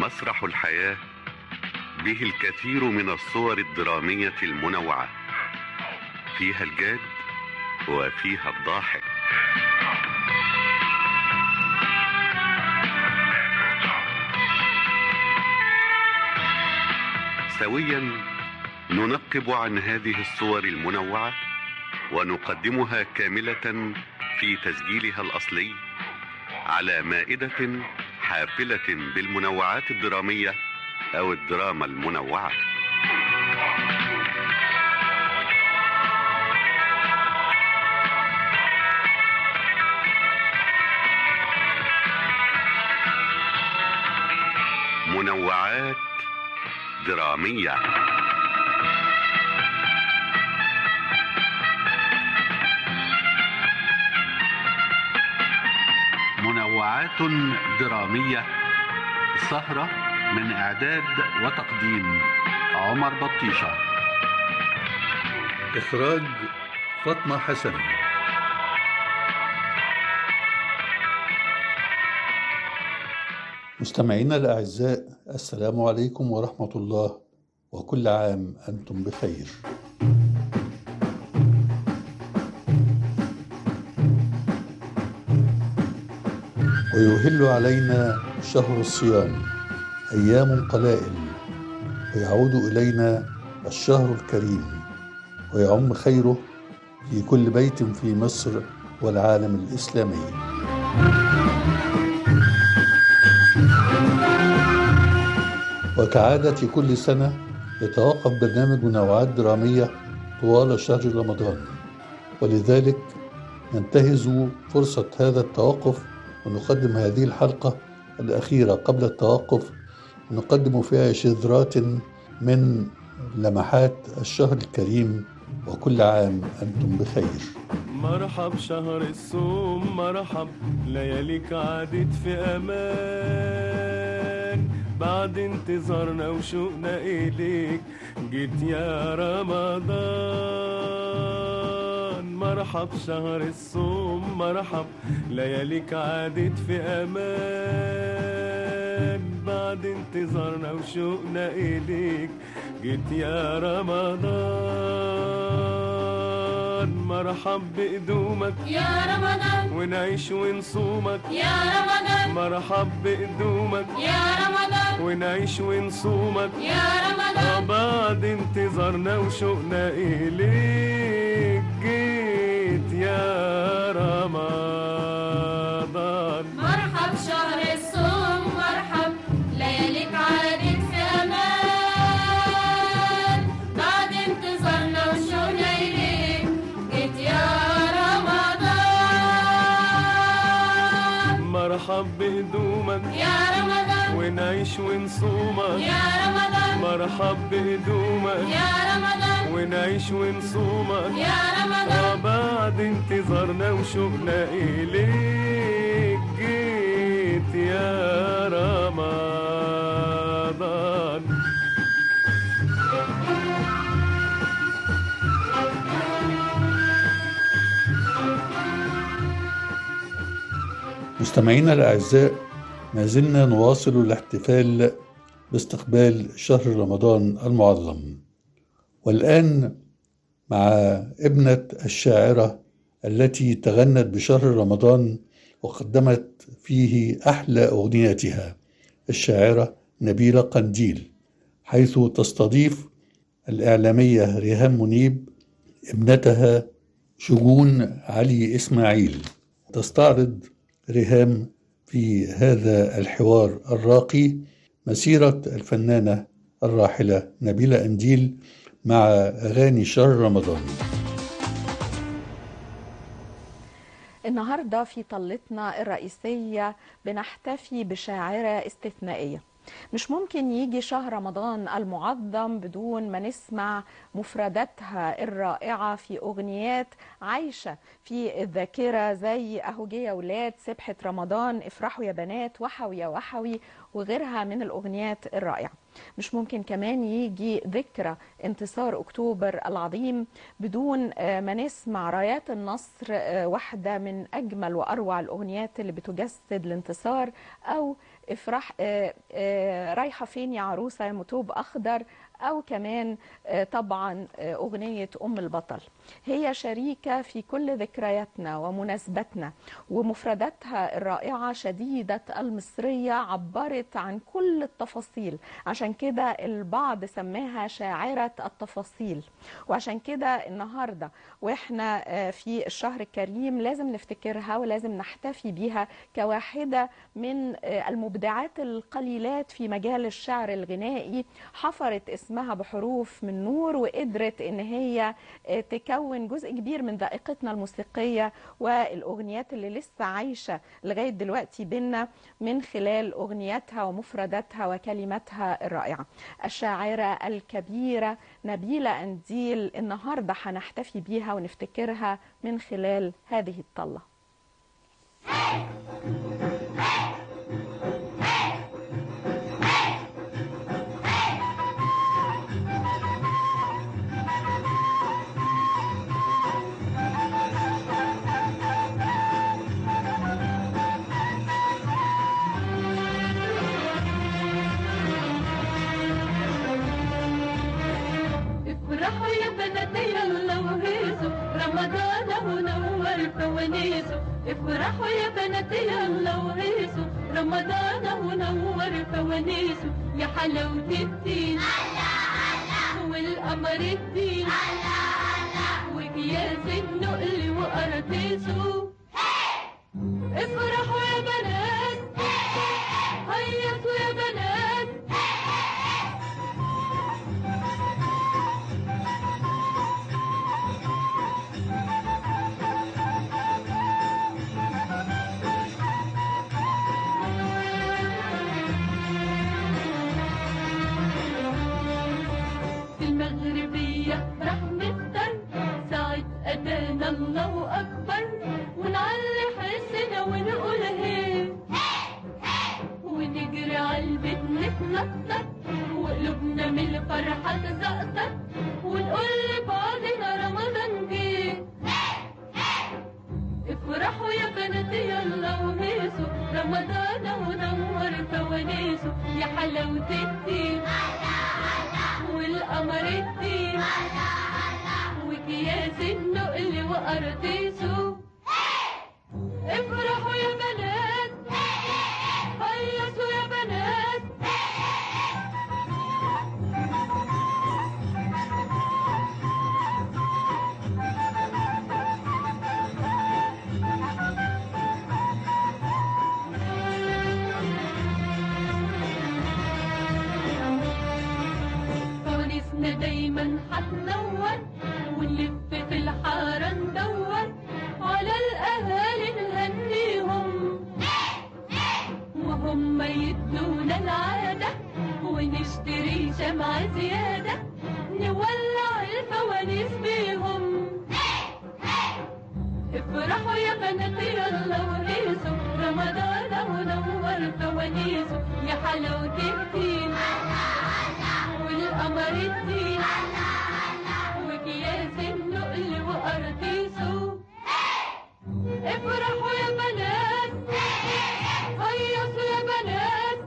مسرح الحياة به الكثير من الصور الدرامية المنوعة فيها الجاد وفيها الضاحك سويا ننقب عن هذه الصور المنوعة ونقدمها كاملة في تسجيلها الأصلي على مائدة حافلة بالمنوعات الدرامية أو الدراما المنوعة منوعات درامية منوعات درامية سهرة من إعداد وتقديم عمر بطيشة إخراج فاطمة حسن مستمعينا الأعزاء السلام عليكم ورحمة الله وكل عام أنتم بخير ويهل علينا شهر الصيام أيام قلائل ويعود إلينا الشهر الكريم ويعم خيره في كل بيت في مصر والعالم الإسلامي وكعادة كل سنة يتوقف برنامج منوعات درامية طوال شهر رمضان ولذلك ننتهز فرصة هذا التوقف ونقدم هذه الحلقة الأخيرة قبل التوقف نقدم فيها شذرات من لمحات الشهر الكريم وكل عام أنتم بخير مرحب شهر الصوم مرحب لياليك عادت في امان بعد انتظارنا وشوقنا اليك جيت يا رمضان مرحب شهر الصوم مرحب لياليك عادت في امان بعد انتظارنا وشوقنا اليك جيت يا رمضان مرحب بقدومك يا رمضان ونعيش ونصومك يا رمضان مرحب بقدومك يا رمضان ونعيش ونصومك يا آه رمضان بعد انتظارنا وشوقنا إليك جيت يا رمضان مرحب شهر الصوم مرحب لياليك عادت في امان بعد انتظارنا وشوقنا اليك جيت يا رمضان مرحب بقدومك يا رمضان ونعيش ونصومك يا رمضان مرحب بقدومك يا رمضان ونعيش ونصومك يا رمضان آه بعد انتظارنا وشوقنا إليك جيت يا رمضان مستمعينا الأعزاء ما زلنا نواصل الاحتفال باستقبال شهر رمضان المعظم والآن مع ابنة الشاعرة التي تغنت بشهر رمضان وقدمت فيه أحلى أغنياتها الشاعرة نبيلة قنديل حيث تستضيف الإعلامية ريهام منيب ابنتها شجون علي إسماعيل تستعرض ريهام في هذا الحوار الراقي مسيرة الفنانة الراحلة نبيلة أنديل مع أغاني شهر رمضان النهارده في طلتنا الرئيسية بنحتفي بشاعرة استثنائية مش ممكن يجي شهر رمضان المعظم بدون ما نسمع مفرداتها الرائعة في أغنيات عايشة في الذاكرة زي أهو جه يا ولاد سبحة رمضان افرحوا يا بنات وحوي يا وحوي وغيرها من الأغنيات الرائعة مش ممكن كمان يجي ذكرى انتصار أكتوبر العظيم بدون آه، ما نسمع رايات النصر آه، واحدة من أجمل وأروع الأغنيات اللي بتجسد الانتصار أو افرح آه، آه، رايحة فين يا عروسة يا متوب أخضر أو كمان آه، طبعا آه، أغنية أم البطل هي شريكة في كل ذكرياتنا ومناسباتنا ومفرداتها الرائعة شديدة المصرية عبرت عن كل التفاصيل عشان كده البعض سماها شاعرة التفاصيل وعشان كده النهاردة وإحنا آه، في الشهر الكريم لازم نفتكرها ولازم نحتفي بيها كواحدة من آه، المبدعات القليلات في مجال الشعر الغنائي حفرت اسمها بحروف من نور وقدرت ان هي آه، تكون جزء كبير من ذائقتنا الموسيقية والأغنيات اللي لسه عايشة لغاية دلوقتي بينا من خلال أغنياتها ومفرداتها وكلماتها الرائعة الشاعرة الكبيرة نبيلة أنديل النهاردة هنحتفي بيها ونفتكرها من خلال هذه الطلة افرحوا يا بنات يلا وهيصوا رمضان هو نور فوانيسه افرحوا يا بنات يلا وهيصوا رمضان هو نور فوانيسه يا حلاوة الدين والقمر الدين وكياس النقل وقراطيسه افرحوا يا بنات هيصوا يا بنات في المغربية راح نفطر ساعة أذان الله أكبر ونعلي حسنا ونقول هي ونجري عالبيت نتنطط وقلوبنا من الفرحة تزقطط ونقول لبعضنا رمضان جه افرحوا يا بنات يلا وهيصوا رمضان ونور فوانيسه يا حلاوة الدين والقمر الدين وكياس النقل وقراطيسه افرحوا يا بنات هيصوا يا بنات فوانيسنا دايما هتنور ونلف في الحارة ندور على الأهالي نهنيهم وهم يدونا العادة ونشتري شمعة زيادة نولع الفوانيس بيهم افرحوا يا بنات يلا وهيصوا رمضان ونور فوانيسه يا حلاوة الدين والقمر الدين وكياس النقل وقراطيسه افرحوا يا بنات هيصوا يا بنات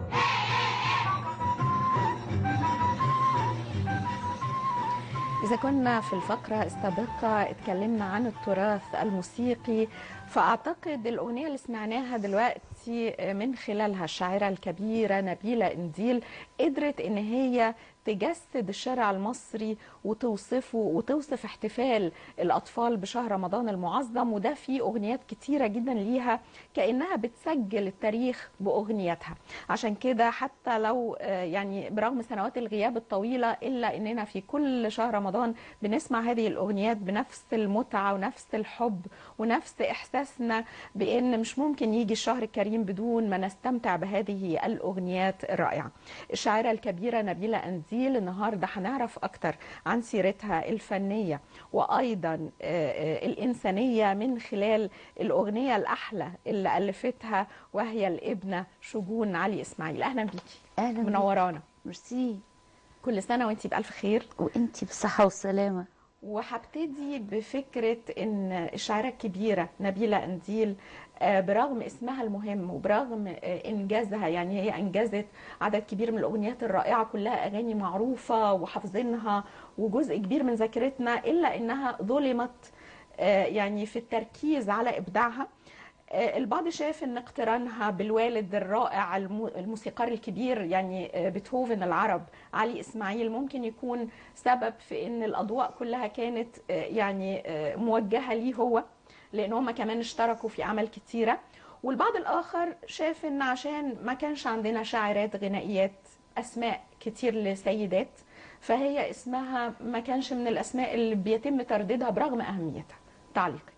إذا كنا في الفقرة السابقة اتكلمنا عن التراث الموسيقي فأعتقد الأغنية اللي سمعناها دلوقتي من خلالها الشاعرة الكبيرة نبيلة إنديل قدرت إن هي تجسد الشارع المصري وتوصفه وتوصف احتفال الأطفال بشهر رمضان المعظم وده في أغنيات كتيرة جدا ليها كأنها بتسجل التاريخ بأغنياتها عشان كده حتى لو آه، يعني برغم سنوات الغياب الطويلة إلا إننا في كل شهر رمضان بنسمع هذه الأغنيات بنفس المتعة ونفس الحب ونفس إحساسنا بأن مش ممكن يجي الشهر الكريم بدون ما نستمتع بهذه الأغنيات الرائعة الشاعرة الكبيرة نبيلة أنزيل النهاردة هنعرف أكتر عن سيرتها الفنية وأيضا آه، آه، الإنسانية من خلال الأغنية الأحلى اللي ألفتها وهي الابنة شجون علي إسماعيل أهلا بيكي اهلا بيك. منورانا ميرسي كل سنه وانت بالف خير وانتي بالصحة والسلامة وهبتدي بفكرة إن الشاعرة الكبيرة نبيلة أنديل آه، برغم اسمها المهم وبرغم آه، إنجازها يعني هي أنجزت عدد كبير من الأغنيات الرائعة كلها أغاني معروفة وحافظينها وجزء كبير من ذاكرتنا إلا إنها ظلمت آه، يعني في التركيز على إبداعها آه، البعض شاف ان اقترانها بالوالد الرائع الم- الموسيقار الكبير يعني آه، بيتهوفن العرب علي اسماعيل ممكن يكون سبب في ان الاضواء كلها كانت آه، يعني آه، موجهه ليه هو لان هم كمان اشتركوا في اعمال كتيره والبعض الاخر شاف ان عشان ما كانش عندنا شاعرات غنائيات اسماء كتير لسيدات فهي اسمها ما كانش من الاسماء اللي بيتم ترديدها برغم اهميتها تعليقك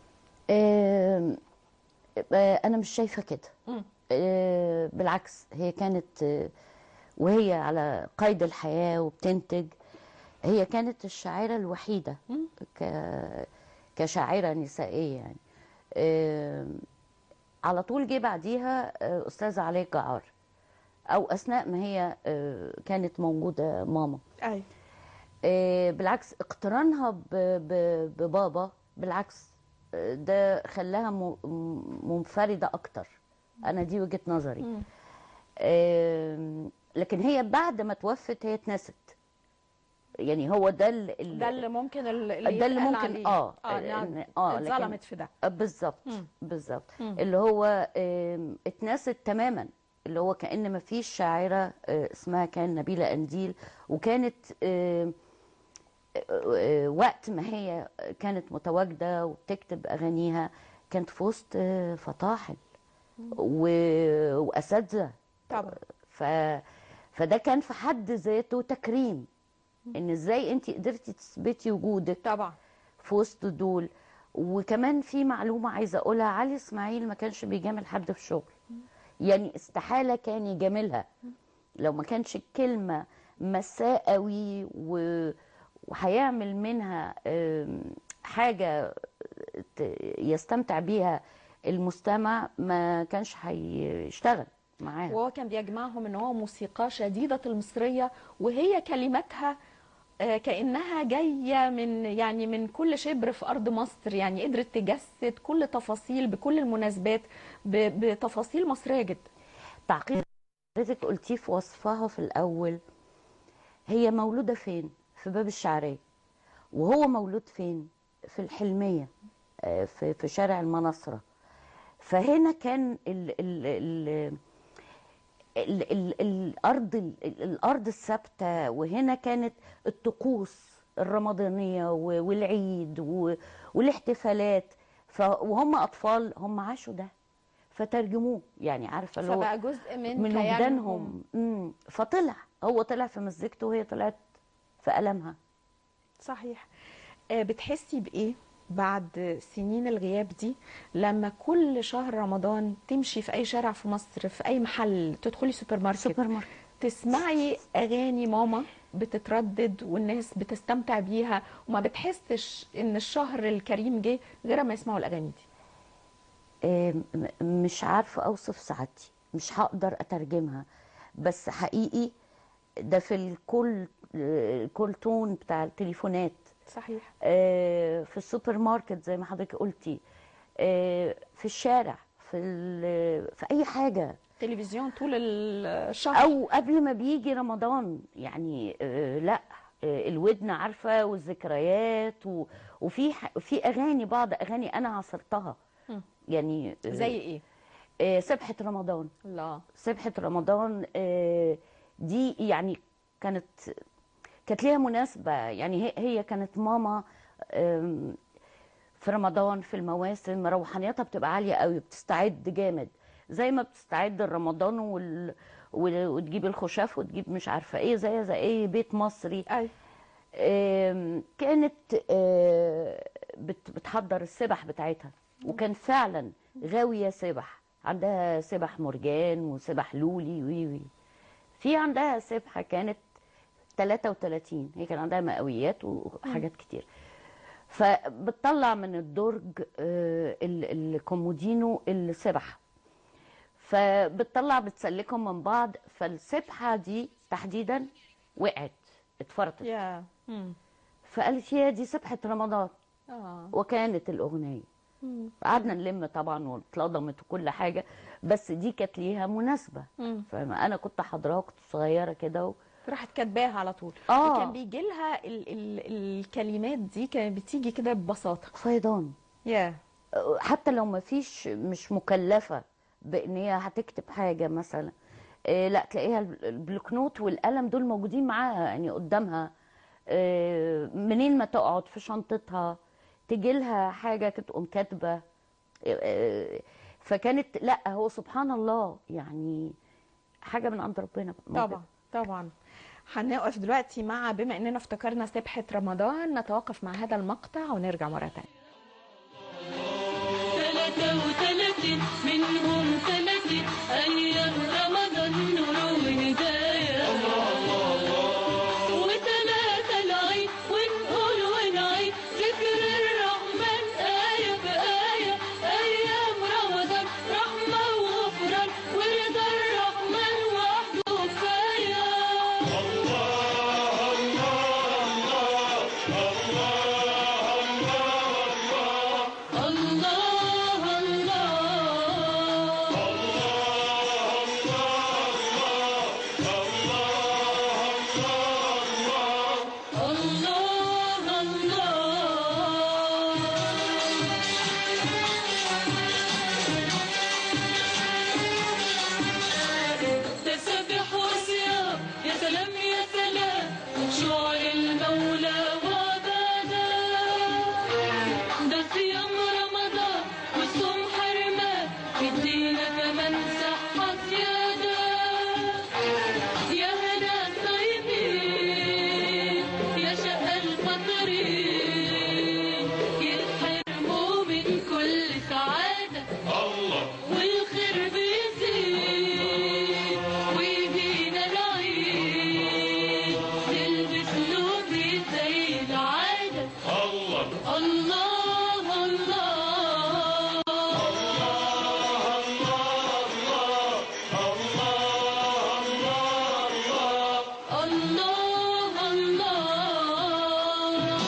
آم، آه، انا مش شايفة كده مم. آه، بالعكس هي كانت آه، وهي على قيد الحياة وبتنتج هي كانت الشاعرة الوحيدة مم. ك... كشاعرة نسائية يعني آم، على طول جه بعديها آه، أستاذة علي جعار أو أثناء ما هي آه، كانت موجودة ماما ايوه آه، بالعكس اقترانها ب- ب- ببابا بالعكس آه، ده خلاها م- م- منفردة أكتر أنا دي وجهة نظري مم. آم، لكن هي بعد ما توفت هي اتنست يعني هو ده ال- ده اللي ممكن ال- اللي ده اللي يتقال ممكن عليه. اه اه نعم إن- اه لكن اتظلمت في ده آه، بالظبط مم. بالظبط مم. اللي هو آم، اتنست تماما اللي هو كأن ما فيش شاعرة آه، اسمها كان نبيلة قنديل وكانت آم، آه، آه، وقت ما هي كانت متواجدة وبتكتب أغانيها كانت في وسط آه، فطاحل و- وأساتذة طبعا ف... فده كان في حد ذاته تكريم ان ازاي انت قدرتي تثبتي وجودك طبعا في وسط دول وكمان في معلومة عايزة أقولها علي إسماعيل ما كانش بيجامل حد في شغل يعني استحالة كان يجاملها لو ما كانش الكلمة مساه قوي و... وهيعمل منها آم، حاجة ت- يستمتع بيها المستمع ما كانش هيشتغل معاها وهو كان بيجمعهم ان هو موسيقى شديدة المصرية وهي كلماتها آه، كأنها جاية من يعني من كل شبر في أرض مصر يعني قدرت تجسد كل تفاصيل بكل المناسبات ب- بتفاصيل مصرية جدا تعقيد حضرتك قلتيه في وصفها في الأول هي مولودة فين؟ في باب الشعرية وهو مولود فين؟ في الحلمية آه، في في شارع المناصرة فهنا كان ال ال ال ال ال الأرض ال الأرض الثابتة وهنا كانت الطقوس الرمضانية و- والعيد و- والاحتفالات ف وهم أطفال هم عاشوا ده فترجموه يعني عارفة اللي هو فبقى جزء من, من كيانهم. وجدانهم مم. فطلع هو طلع في مزيكته وهي طلعت في قلمها صحيح آه، بتحسي بإيه بعد سنين الغياب دي لما كل شهر رمضان تمشي في أي شارع في مصر في أي محل تدخلي سوبر ماركت سوبر ماركت تسمعي اغاني ماما بتتردد والناس بتستمتع بيها وما بتحسش ان الشهر الكريم جه غير ما يسمعوا الاغاني دي آه، م- مش عارفة أوصف سعادتي مش هقدر أترجمها بس حقيقي ده في الكل الكولتون بتاع التليفونات صحيح آه، في السوبر ماركت زي ما حضرتك قلتي آه، في الشارع في ال- في أي حاجة تلفزيون طول الشهر او قبل ما بيجي رمضان يعني آه، لا آه، الودن عارفه والذكريات و... وفي ح... في اغاني بعض اغاني انا عصرتها مم. يعني آه، زي ايه آه، سبحه رمضان لا سبحه رمضان آه، دي يعني كانت كانت ليها مناسبه يعني هي هي كانت ماما آم، في رمضان في المواسم روحانيتها بتبقى عاليه قوي بتستعد جامد زي ما بتستعد لرمضان وال... وال- وتجيب الخشاف وتجيب مش عارفه ايه زي زي اي بيت مصري اي آم، كانت آه، بت- بتحضر السبح بتاعتها وكان فعلا غاويه سبح عندها سبح مرجان وسبح لولي وي وي في عندها سبحه كانت 33 هي كان عندها مئويات وحاجات كتير فبتطلع من الدرج آه، ال- الكومودينو السبح فبتطلع بتسلكهم من بعض فالسبحه دي تحديدا وقعت اتفرطت يا مم. فقالت يا دي سبحه رمضان اه وكانت الاغنيه مم. قعدنا نلم طبعا واتلضمت وكل حاجه بس دي كانت ليها مناسبه مم. فانا كنت حاضراها كنت صغيره كده و... راحت كاتباها على طول آه. وكان بيجي لها ال ال الكلمات دي كانت بتيجي كده ببساطه فيضان يا حتى لو ما فيش مش مكلفة بان هي هتكتب حاجة مثلا إيه لا تلاقيها البلوك نوت والقلم دول موجودين معاها يعني قدامها إيه منين ما تقعد في شنطتها تجي لها حاجة تقوم كاتبة إيه فكانت لا هو سبحان الله يعني حاجة من عند ربنا بقى. طبعا طبعا هنقف دلوقتي مع بما اننا افتكرنا سبحة رمضان نتوقف مع هذا المقطع ونرجع مرة تانية ثلاثة وثلاثين منهم ثلاثين أيام رمضان نور وهداية وثلاثة العيد ونقول ونعيد ذكر الرحمن آية بآية أيام رمضان رحمة وغفران ورضا الرحمن وحده كفاية الله الله الله الله تسبح وصيام يا سلام يا سلام شعر المولى وعباده ده صيام رمضان والصوم حرمان يدينا كمان صحة زيادة يا هنا الصايمين يا شقى الفطرين يتحرموا من كل سعادة والخير بيزيد ويجينا العيد نلبس لوبي زي العادة الله الله الله الله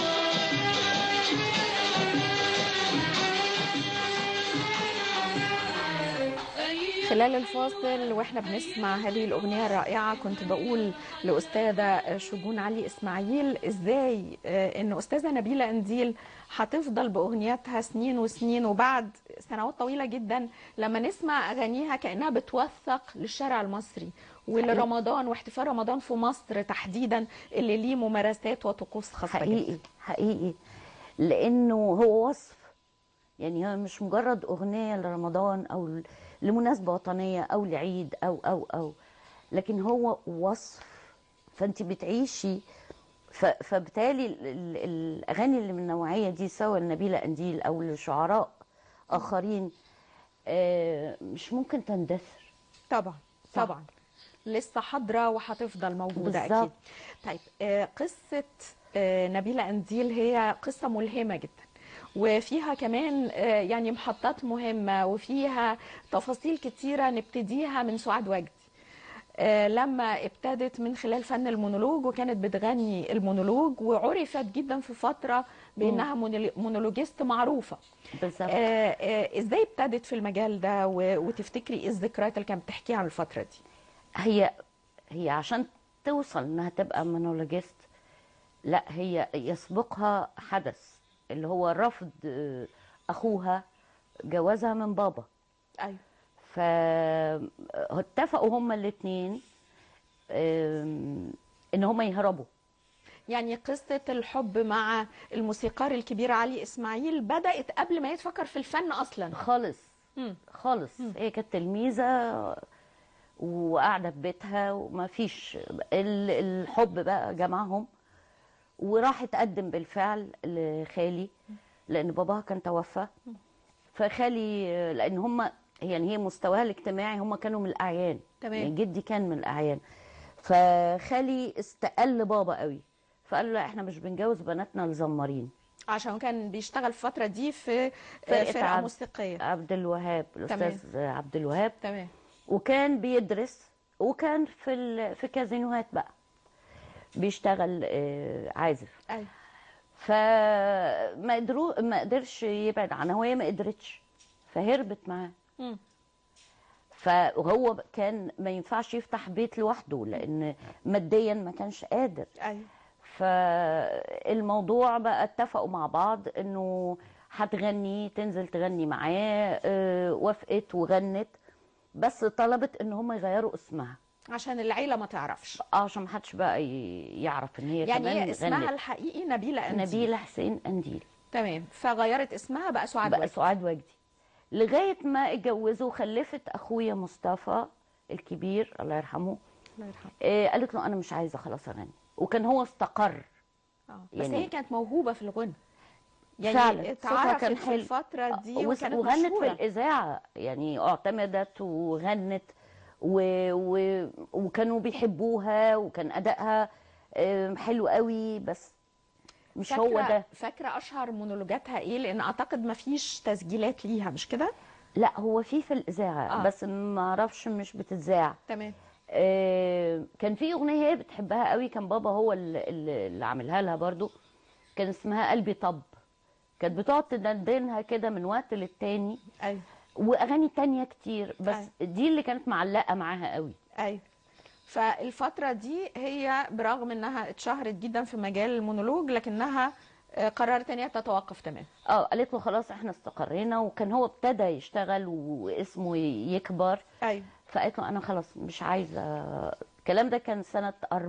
خلال الفاصل واحنا بنسمع هذه الاغنيه الرائعه كنت بقول لاستاذه شجون علي اسماعيل ازاي آه، ان استاذه نبيله انديل هتفضل باغنياتها سنين وسنين وبعد سنوات طويله جدا لما نسمع اغانيها كانها بتوثق للشارع المصري ولرمضان واحتفال رمضان في مصر تحديدا اللي ليه ممارسات وطقوس خاصه حقيقي جدا حقيقي لانه هو وصف يعني هو مش مجرد اغنيه لرمضان او ل- لمناسبه وطنيه او لعيد او او او لكن هو وصف فانت بتعيشي ف- فبالتالي ال- ال- الاغاني اللي من النوعيه دي سواء لنبيله قنديل او لشعراء اخرين آه، مش ممكن تندثر طبعا صح. طبعا لسه حاضره وهتفضل موجوده بالظبط. اكيد طيب آه، قصه آه، نبيله انديل هي قصه ملهمه جدا وفيها كمان آه، يعني محطات مهمه وفيها تفاصيل كتيره نبتديها من سعاد وجدي آه، لما ابتدت من خلال فن المونولوج وكانت بتغني المونولوج وعرفت جدا في فتره بانها مونولي- مونولوجيست معروفه بالظبط آه، آه، ازاي ابتدت في المجال ده و- وتفتكري ايه الذكريات اللي كانت بتحكيها عن الفتره دي هي هي عشان توصل انها تبقى مونولوجيست لا هي يسبقها حدث اللي هو رفض آه، اخوها جوازها من بابا ايوه فاتفقوا هما الاثنين ان هما يهربوا يعني قصه الحب مع الموسيقار الكبير علي اسماعيل بدات قبل ما يتفكر في الفن اصلا خالص مم. خالص هي كانت تلميذه وقاعده في بيتها وما فيش ال- الحب بقى جمعهم وراح تقدم بالفعل لخالي لان باباها كان توفى فخالي لان هم يعني هي مستواها الاجتماعي هم كانوا من الاعيان تمام. يعني جدي كان من الاعيان فخالي استقل بابا قوي فقال له لا احنا مش بنجوز بناتنا الزمارين عشان كان بيشتغل في الفتره دي في فرقة فرقه عبد- موسيقيه عبد الوهاب الاستاذ عبد الوهاب تمام وكان بيدرس وكان في ال... في كازينوهات بقى بيشتغل آه، عازف ايوه فما قدروا ما قدرش يبعد عنها وهي ما قدرتش فهربت معاه مم. فهو كان ما ينفعش يفتح بيت لوحده لان ماديا ما كانش قادر ايوه فالموضوع بقى اتفقوا مع بعض انه هتغني تنزل تغني معاه آه، وافقت وغنت بس طلبت ان هم يغيروا اسمها عشان العيله ما تعرفش اه عشان ما حدش بقى ي- يعرف ان هي يعني كمان هي اسمها غنت الحقيقي نبيله أنديل. نبيله حسين انديل تمام فغيرت اسمها بقى سعاد بقى وجدي. سعاد وجدي لغايه ما اتجوزوا وخلفت اخويا مصطفى الكبير الله يرحمه الله يرحمه آه قالت له انا مش عايزه خلاص اغني وكان هو استقر اه بس يعني- هي كانت موهوبه في الغنى يعني فعلا، صوتها اتعرفت كان في حلو. الفتره دي وس- وكانت وغنت مشهورة. في الاذاعه يعني اعتمدت وغنت و... و... وكانوا بيحبوها وكان ادائها آه، حلو قوي بس مش هو فاكرة- ده فاكره اشهر مونولوجاتها ايه لان اعتقد ما فيش تسجيلات ليها مش كده لا هو في في الاذاعه آه. آه. بس ما اعرفش مش بتتذاع تمام آه، كان في اغنيه هي بتحبها قوي كان بابا هو اللي, اللي اللي عاملها لها برضو كان اسمها قلبي طب كانت بتقعد تدندنها كده من وقت للتاني ايوه واغاني تانية كتير بس أيوة. دي اللي كانت معلقه معاها قوي ايوه فالفتره دي هي برغم انها اتشهرت جدا في مجال المونولوج لكنها آه، قررت ان هي تتوقف تمام اه قالت له خلاص احنا استقرينا وكان هو ابتدى يشتغل واسمه يكبر ايوه فقالت له انا خلاص مش عايزه الكلام ده كان سنه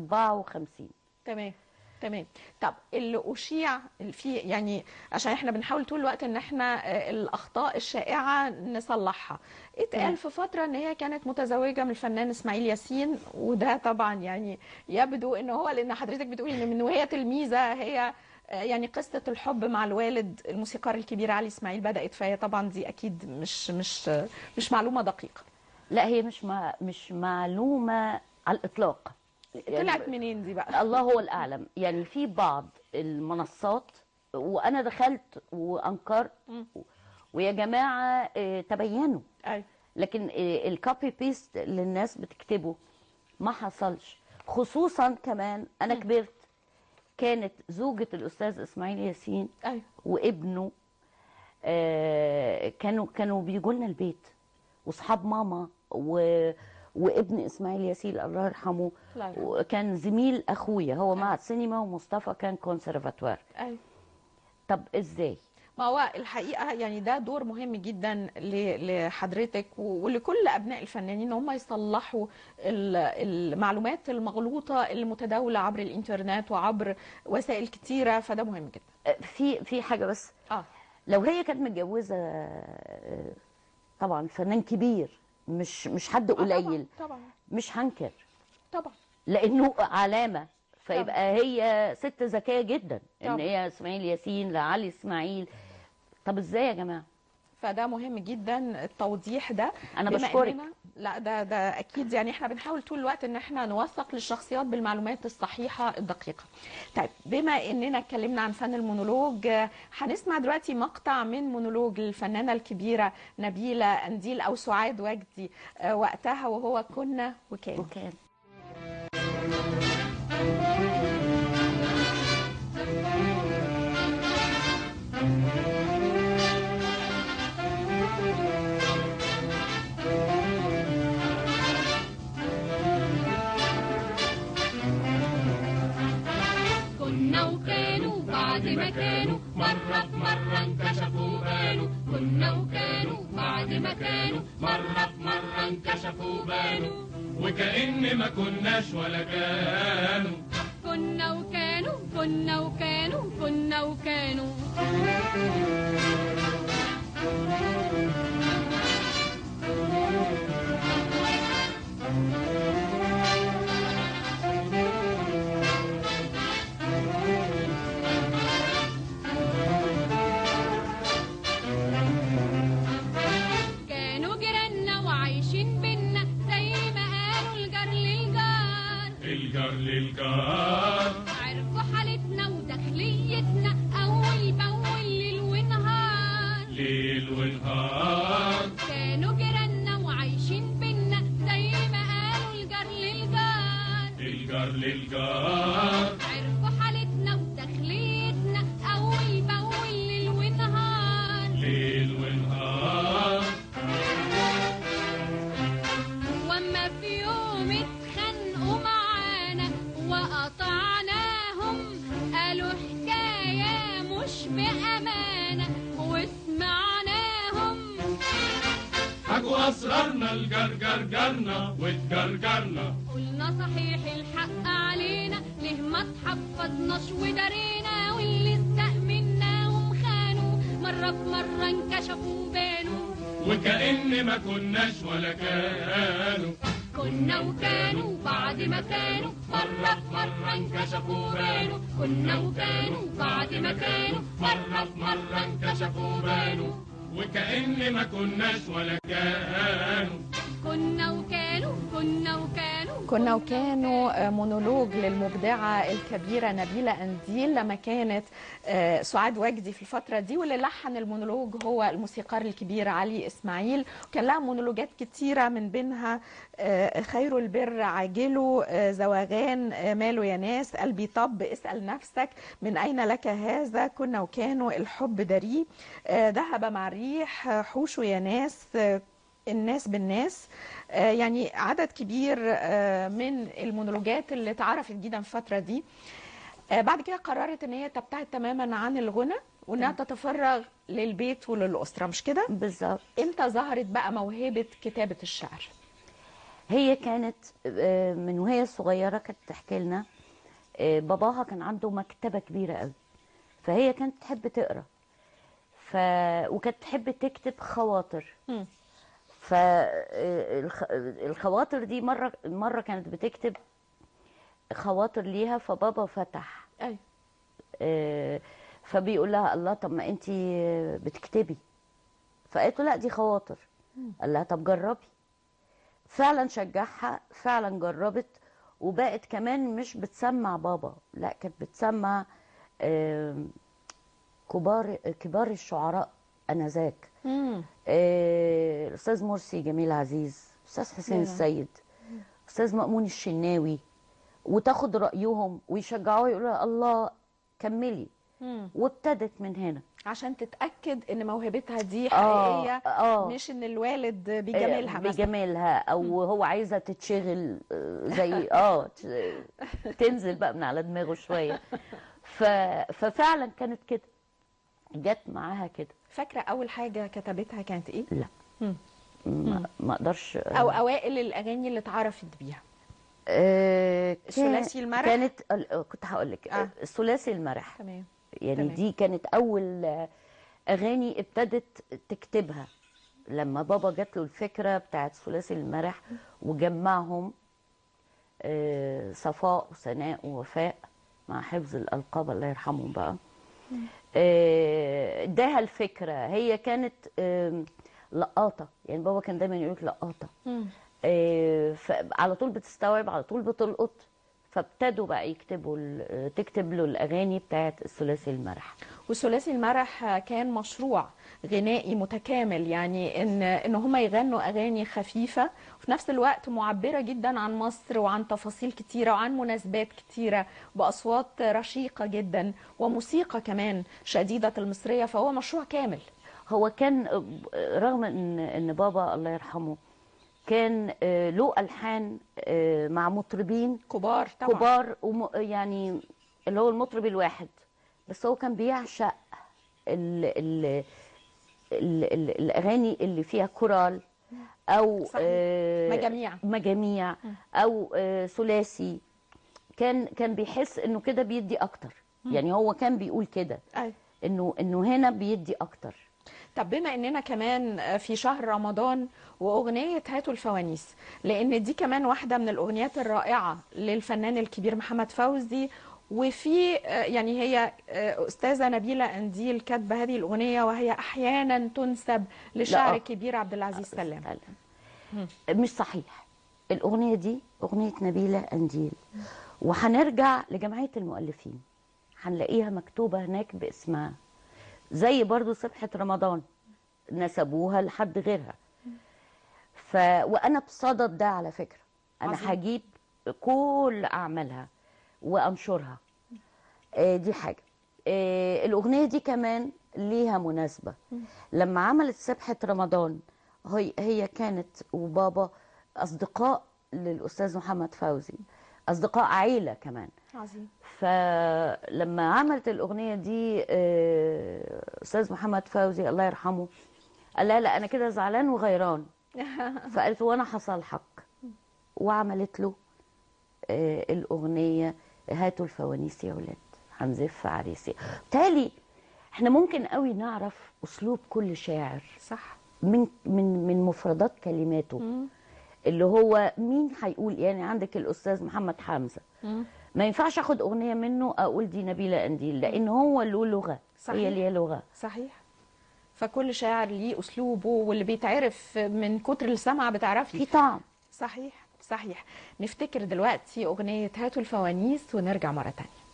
54 تمام تمام طب اللي اشيع في يعني عشان احنا بنحاول طول الوقت ان احنا آه، الاخطاء الشائعه نصلحها اتقال تمام. في فتره ان هي كانت متزوجه من الفنان اسماعيل ياسين وده طبعا يعني يبدو ان هو لان حضرتك بتقولي ان من وهي تلميذه هي آه، يعني قصه الحب مع الوالد الموسيقار الكبير علي اسماعيل بدات فهي طبعا دي اكيد مش مش آه، مش معلومه دقيقه لا هي مش مع مش معلومه على الاطلاق يعني طلعت منين دي بقى الله هو الاعلم يعني في بعض المنصات وانا دخلت وانكرت مم. ويا جماعه آه، تبينوا ايوه لكن آه، الكوبي بيست اللي الناس بتكتبه ما حصلش خصوصا كمان انا مم. كبرت كانت زوجة الأستاذ إسماعيل ياسين ايوه وابنه آه، كانوا كانوا بيجوا لنا البيت واصحاب ماما و وابن اسماعيل ياسين الله يرحمه الله يرحمه. وكان زميل اخويا هو معهد سينما ومصطفى كان كونسرفاتوار ايوه طب ازاي ما هو الحقيقه يعني ده دور مهم جدا ل- لحضرتك و- ولكل ابناء الفنانين ان هم يصلحوا ال- المعلومات المغلوطه اللي متداوله عبر الانترنت وعبر وسائل كتيره فده مهم جدا آه، في في حاجه بس اه لو هي كانت متجوزه آه، طبعا فنان كبير مش مش حد آه، طبعا قليل طبعا مش هنكر طبعا لانه علامه فيبقى هي ست ذكيه جدا ان طبعا. هي اسماعيل ياسين لعلي اسماعيل طب ازاي يا جماعه فده مهم جدا التوضيح ده أنا بما بشكرك. إننا- لا ده ده اكيد يعني احنا بنحاول طول الوقت ان احنا نوثق للشخصيات بالمعلومات الصحيحه الدقيقه. طيب بما اننا اتكلمنا عن فن المونولوج آه، هنسمع دلوقتي مقطع من مونولوج الفنانه الكبيره نبيله انديل او سعاد وجدي آه، وقتها وهو كنا وكان. وكان كنا وكانوا بعد ما كانوا مرة في مرة انكشفوا بانوا كنا وكانوا بعد ما كانوا مرة في مرة انكشفوا بانوا وكأن ما كناش ولا كانوا كنا وكانوا كنا وكانوا كنا وكانوا كانوا جيراننا وعايشين بينا زي ما قالوا الجار للجار الجار للجار عرفوا حالتنا وداخليتنا أول بأول ليل ونهار ليل ونهار كانوا جيراننا وعايشين بينا معانا وسمعناهم حكوا أسرارنا الجرجرجرنا واتجرجرنا قلنا صحيح الحق علينا ليه ما تحفظناش ودارينا واللي استأمناهم خانوا مرة في مرة انكشفوا بانوا وكأن ما كناش ولا كانوا كنا وكانوا بعد ما كانوا مرة في مرة انكشفوا بانوا كنا وكانوا بعد ما كانوا مرة في مرة انكشفوا بانوا وكأن ما كناش ولا كانوا كنا وكانوا كنا وكانوا كنا وكانوا آه، مونولوج للمبدعة الكبيرة نبيلة أنديل لما كانت آه، سعاد وجدي في الفترة دي واللي لحن المونولوج هو الموسيقار الكبير علي إسماعيل وكان لها مونولوجات كتيرة من بينها آه، خير البر عاجله آه، زواغان آه، ماله يا ناس قلبي طب اسأل نفسك من أين لك هذا كنا وكانوا الحب دري آه، ذهب مع الريح آه، حوشوا يا ناس آه، الناس بالناس آه، يعني عدد كبير آه، من المونولوجات اللي اتعرفت جدا في الفتره دي آه، بعد كده قررت ان هي تبتعد تماما عن الغنى وانها تتفرغ للبيت وللاسره مش كده بالظبط امتى ظهرت بقى موهبه كتابه الشعر هي كانت آه، من وهي صغيرة كانت تحكي لنا آه، باباها كان عنده مكتبة كبيرة قوي فهي كانت تحب تقرا ف... وكانت تحب تكتب خواطر مم. فالخواطر دي مرة مرة كانت بتكتب خواطر ليها فبابا فتح ايوه آه، فبيقول لها الله طب ما انت بتكتبي فقالت له لا دي خواطر قال لها طب جربي فعلا شجعها فعلا جربت وبقت كمان مش بتسمع بابا لا كانت بتسمع آم، كبار كبار الشعراء انذاك مم. آه، الاستاذ مرسي جميل عزيز استاذ حسين يا. السيد استاذ مأمون الشناوي وتاخد رايهم ويشجعوها يقولوا لها الله كملي مم. وابتدت من هنا عشان تتاكد ان موهبتها دي آه، حقيقيه آه. مش ان الوالد بيجاملها مثلا بجمالها او هو عايزه تتشغل آه، زي اه ت- تنزل بقى من على دماغه شويه ف... ففعلا كانت كده جت معاها كده فاكره اول حاجه كتبتها كانت ايه لا مم. ما, ما اقدرش او اوائل الاغاني اللي اتعرفت بيها آه كان- الثلاثي المرح؟ كانت آه، كنت هقول لك آه. الثلاثي المرح تمام يعني تمام. دي كانت اول آه، اغاني ابتدت تكتبها لما بابا جات له الفكره بتاعت ثلاثي المرح وجمعهم آه، صفاء وسناء ووفاء مع حفظ الالقاب الله يرحمهم بقى آه، اداها الفكره هي كانت آم، لقاطه يعني بابا كان دايما يقول لك لقاطه مم. آه، فعلى طول بتستوعب على طول بتلقط فابتدوا بقى يكتبوا ال- تكتب له الاغاني بتاعت الثلاثي المرح وثلاثي المرح كان مشروع غنائي متكامل يعني ان ان هم يغنوا اغاني خفيفه وفي نفس الوقت معبره جدا عن مصر وعن تفاصيل كتيره وعن مناسبات كتيره باصوات رشيقه جدا وموسيقى كمان شديده المصريه فهو مشروع كامل هو كان آه، رغم ان ان بابا الله يرحمه كان آه، له الحان آه، مع مطربين كبار طبعا كبار وم يعني اللي هو المطرب الواحد بس هو كان بيعشق ال ال ال ال الاغاني اللي فيها كورال او صحيح. آه، مجاميع. مجاميع او آه، ثلاثي كان كان بيحس انه كده بيدي اكتر يعني هو كان بيقول كده أيوة. انه انه هنا بيدي اكتر طب بما اننا كمان في شهر رمضان واغنيه هاتوا الفوانيس لان دي كمان واحده من الاغنيات الرائعه للفنان الكبير محمد فوزي وفي آه، يعني هي آه، استاذه نبيله انديل كاتبه هذه الاغنيه وهي احيانا تنسب لشاعر لا. الكبير عبد العزيز سلام سلام. مش صحيح الأغنية دي أغنية نبيلة أنديل وهنرجع لجمعية المؤلفين هنلاقيها مكتوبة هناك باسمها زي برضو سبحة رمضان نسبوها لحد غيرها ف... وأنا بصدد ده على فكرة أنا عظيم. هجيب كل أعمالها وأنشرها آه، دي حاجة آه، الأغنية دي كمان ليها مناسبة لما عملت سبحة رمضان هي هي كانت وبابا أصدقاء للأستاذ محمد فوزي أصدقاء عيلة كمان عظيم فلما عملت الأغنية دي آه، أستاذ محمد فوزي الله يرحمه قال لها لا أنا كده زعلان وغيران فقالت له وأنا هصالحك وعملت له آه، الأغنية هاتوا الفوانيس يا ولاد هنزف عريسي بالتالي احنا ممكن قوي نعرف أسلوب كل شاعر صح من من من مفردات كلماته مم. اللي هو مين هيقول يعني عندك الأستاذ محمد حمزة مم. ما ينفعش اخد اغنيه منه اقول دي نبيله قنديل لان هو له لغه صحيح. هي ليها لغه صحيح فكل شاعر ليه اسلوبه واللي بيتعرف من كتر السمع بتعرفي في طعم صحيح صحيح نفتكر دلوقتي اغنيه هاتوا الفوانيس ونرجع مره تانية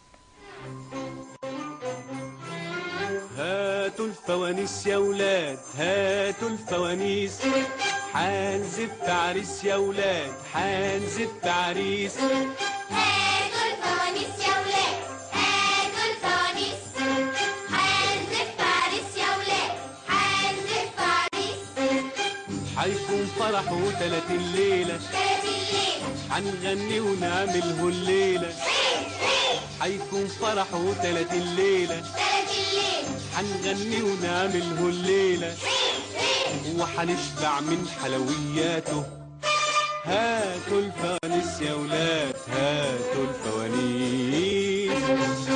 هاتوا الفوانيس يا ولاد هاتوا الفوانيس حنزف عريس يا ولاد حنزف عريس هاتوا الفوانيس يا ولاد هاتوا الفوانيس حنزف عريس يا ولاد حنزف عريس حيكون فرحه تلات الليلة تلات الليلة حنغني ونعمله الليلة حيكون فرحه تلات الليلة تلات الليلة حنغني ونعمله الليلة وحنشبع من حلوياته هاتوا الفوانيس يا ولاد هاتوا الفوانيس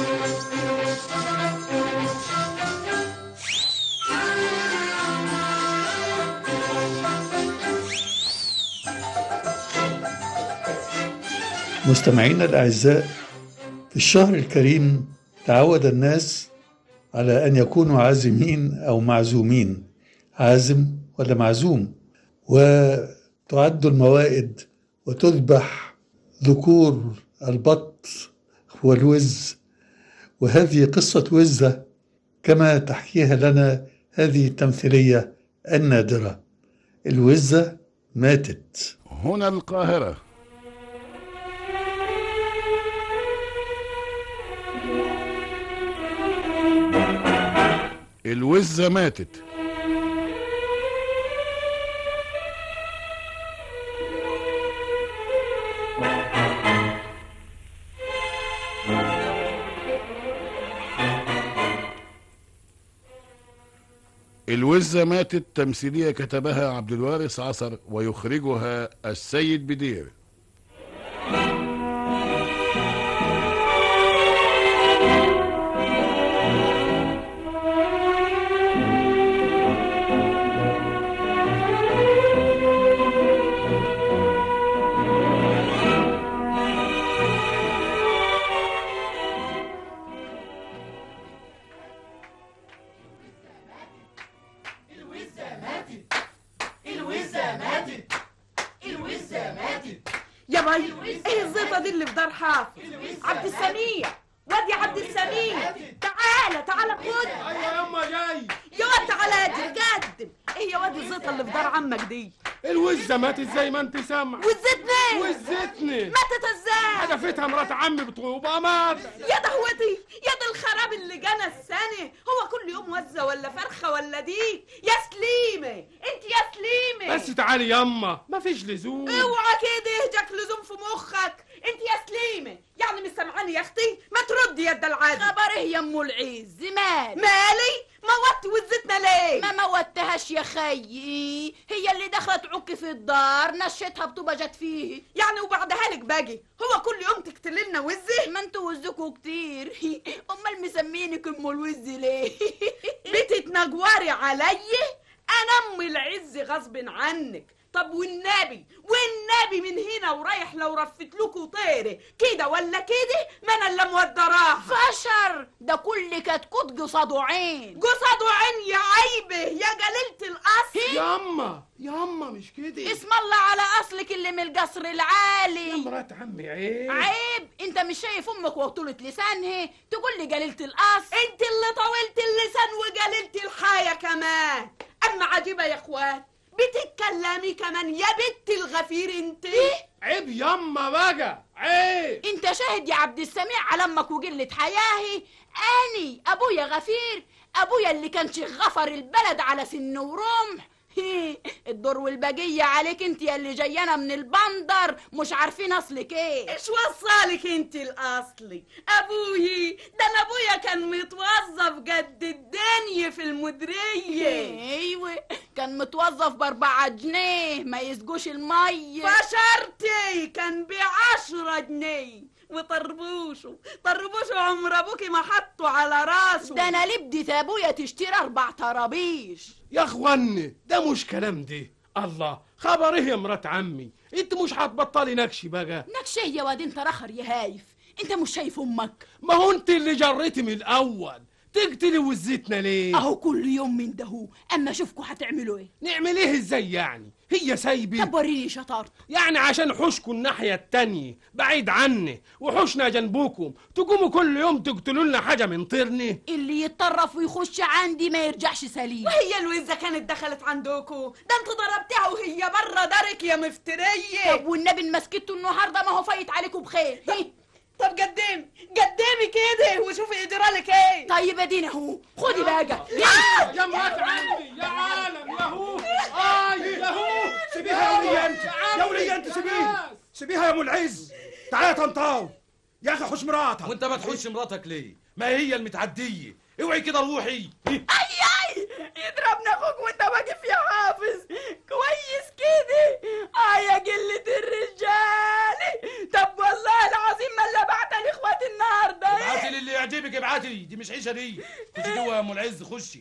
مستمعينا الأعزاء في الشهر الكريم تعود الناس على أن يكونوا عازمين أو معزومين عازم ولا معزوم وتعد الموائد وتذبح ذكور البط والوز وهذه قصة وزة كما تحكيها لنا هذه التمثيلية النادرة الوزة ماتت هنا القاهرة الوزة ماتت الوزة ماتت تمثيلية كتبها عبد الوارث عصر ويخرجها السيد بدير يا باي ايه الزيطه دي اللي في دار حافظ عبد السميع واد يا عبد السميع تعالى تعالى خد ايوه يما جاي يا واد تعالى ادي قدم ايه يا واد الزيطه اللي في دار عمك دي الوزه ماتت زي ما انت سامع وزتني وزتني ماتت ازاي حدفتها مرات عمي بطوبه ماتت يا دهوتي يا ده الخراب اللي جانا السنه هو كل يوم وزه ولا فرخه ولا ديك يا سليمه انت يا سليمه بس تعالي يما مفيش لزوم اوعى كده يهجك لزوم في مخك انت يا سليمه يعني مش سامعاني يا اختي ما تردي يا الدلعادي خبر ايه يا ام العز مال مالي موت وزتنا ليه ما موتهاش يا خيي هي اللي دخلت عك في الدار نشتها بطوبه جت فيه يعني وبعدها لك باجي هو كل يوم تقتل لنا وزه ما انتوا وزكوا كتير امال مسمينك ام الوز ليه بتتنجوري علي انا ام العز غصب عنك طب والنبي والنبي من هنا ورايح لو رفت لكوا طيره كده ولا كده ما انا اللي مودراها فشر ده كل كتكوت قصاده عين قصاده عين يا عيبه يا جليلة الاصل يما يما مش كده اسم الله على اصلك اللي من القصر العالي يا مرات عمي عيب عيب انت مش شايف امك وطولة لسانها تقول لي جليلة الاصل انت اللي طولت اللسان وجللت الحياة كمان اما عجيبة يا اخوات بتتكلمي كمان يا بنت الغفير انت عيب يما بقى عيب انت شاهد يا عبد السميع على امك وقلة حياهي اني ابويا غفير ابويا اللي كان شيخ غفر البلد على سن ورمح الدور والبقية عليك انت يا اللي جايانا من البندر مش عارفين اصلك ايه ايش وصلك انت الاصلي ابوي ده انا ابويا كان متوظف قد الدنيا في المديريه ايوه كان متوظف باربعة جنيه ما يسقوش المية فشرتي كان بعشرة جنيه وطربوشه طربوشه عمر ابوكي ما حطه على راسه ده انا لبدت ابويا تشتري اربع طرابيش يا اخواني ده مش كلام ده الله خبر ايه يا مرات عمي انت مش هتبطلي نكشي بقى نكشه يا واد انت رخر يا هايف انت مش شايف امك ما هو انت اللي جريتي من الاول تقتلي وزيتنا ليه اهو كل يوم من دهو اما اشوفكوا هتعملوا ايه نعمل ايه ازاي يعني هي سايبه طب وريني شطارتك يعني عشان حوشكم الناحية التانية بعيد عني وحوشنا جنبكم تقوموا كل يوم تقتلوا لنا حاجة من طيرني اللي يتطرف ويخش عندي ما يرجعش سليم وهي الوزة كانت دخلت عندكم ده انتوا ضربتيها وهي بره دارك يا مفترية طب والنبي ما سكتوا النهارده ما هو فايت عليكم بخير طب قدامي قدامي كده وشوفي اجرالك ايه طيب ادينا اهو خدي بقى يا يا مرات عمي يا عالم يا هو اي يا هو سيبيها يا ولية انت يا ولية انت سيبيها سيبيها يا ام العز تعالى يا طنطاوي يا اخي حوش مراتها وانت ما تحوش مراتك ليه ما هي المتعديه اوعي كده روحي اي اي يضربنا اخوك وانت واقف يا حافظ كويس كده اه يا قلة الرجال طب والله العظيم ما اللي بعتني اخواتي النهارده ابعتي لي اللي يعجبك ابعتي لي دي مش عيشه دي خشي جوه يا ام العز خشي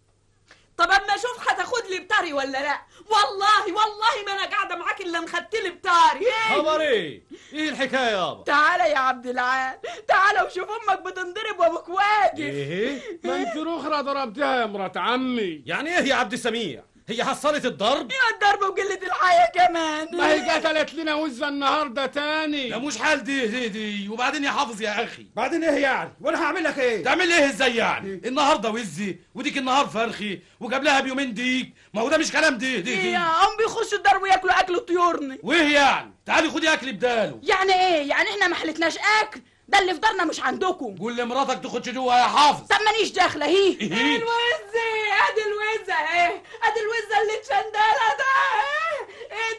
طب اما اشوف هتاخد لي بتاري ولا لا والله والله ما انا قاعده معاك الا انخدت لي بتاري خبر ايه ايه الحكايه يابا تعالى يا عبد العال تعالى وشوف امك بتنضرب وابوك واقف ايه ما انت الاخرى ضربتها يا مرات عمي يعني ايه يا عبد السميع هي حصلت الضرب يا الضرب وقلة الحياة كمان ما هي قتلت لنا وزة النهارده تاني ده مش حال دي دي دي وبعدين يا حافظ يا اخي بعدين ايه يعني وانا هعمل لك ايه تعمل ايه ازاي يعني النهارده وزي وديك النهار فرخي وقبلها بيومين ديك ما هو ده مش كلام دي دي, دي. يا هم بيخشوا الدار وياكلوا اكل طيورنا وايه يعني تعالي خدي اكل بداله يعني ايه يعني احنا ما حلتناش اكل ده اللي في دارنا مش عندكم قول لمراتك تخش جوه يا حافظ طب مانيش داخله هي إيه؟ الوزة ادي الوزة اهي ادي الوزة اللي اتشندلة ده اهي.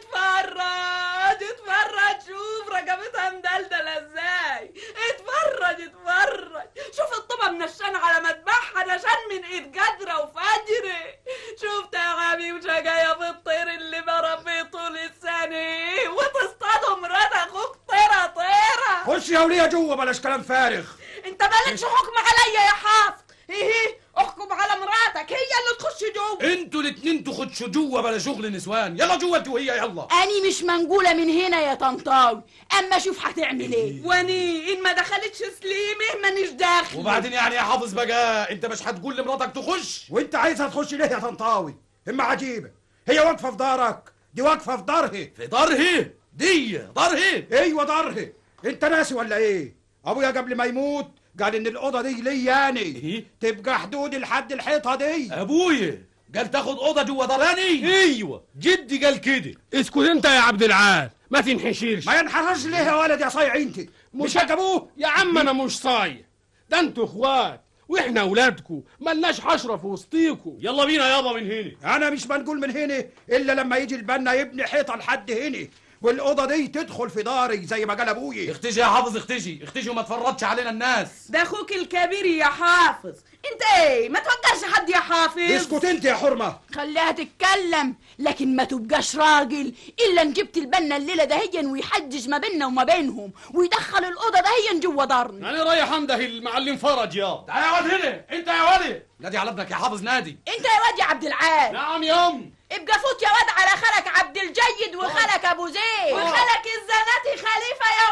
اتفرج اتفرج شوف رقبتها مدلدلة ازاي اتفرج اتفرج شوف الطبة منشان على مذبحها نشان من ايد قدرة وفجر شفت يا غبي وشقايا في الطير اللي بربي طول السنة وتصطادوا مرات اخوك طيرة طيرة خش يا ولية جوه بلاش كلام فارغ انت مالكش حكم عليا يا حافظ ايه احكم على مراتك هي اللي تخش جوه انتوا الاتنين تخشوا جوه بلا شغل نسوان يلا جوه انت وهي يلا اني مش منقولة من هنا يا طنطاوي اما شوف هتعمل ايه واني ان ما دخلتش سليمه مانيش داخل وبعدين يعني يا حافظ بقى انت مش هتقول لمراتك تخش وانت عايزها تخش ليه يا طنطاوي اما عجيبه هي واقفه في دارك دي واقفه في دارها في دارها دي دارها ايوه دارها انت ناسي ولا ايه ابويا قبل ما يموت قال ان الاوضه دي لي يعني تبقى حدودي لحد الحيطه دي ابويا قال تاخد اوضه جوه داراني ايوه جدي قال كده اسكت انت يا عبد العال ما تنحشرش ما ينحرش ليه يا ولد يا صايع انت مش ابوه يا عم انا مش صايع ده انتوا اخوات واحنا اولادكم ملناش حشره في وسطيكم يلا بينا يابا من هنا انا مش بنقول من هنا الا لما يجي البنا يبني حيطه لحد هنا والاوضه دي تدخل في داري زي ما قال ابويا اختشي يا حافظ اختشي اختشي وما تفرطش علينا الناس ده اخوك الكبير يا حافظ انت ايه ما توقعش حد يا حافظ اسكت انت يا حرمه خليها تتكلم لكن ما تبقاش راجل الا ان جبت البنا الليله دهيا ويحجج ما بيننا وما بينهم ويدخل الاوضه دهيا جوه دارنا انا رايح انده المعلم فرج يا تعال يا واد هنا انت يا ولد نادي على ابنك يا حافظ نادي انت يا واد يا عبد العال نعم يا ام ابقى فوت يا واد على خالك عبد الجيد وخالك ابو زيد وخالك الزناتي خليفه يا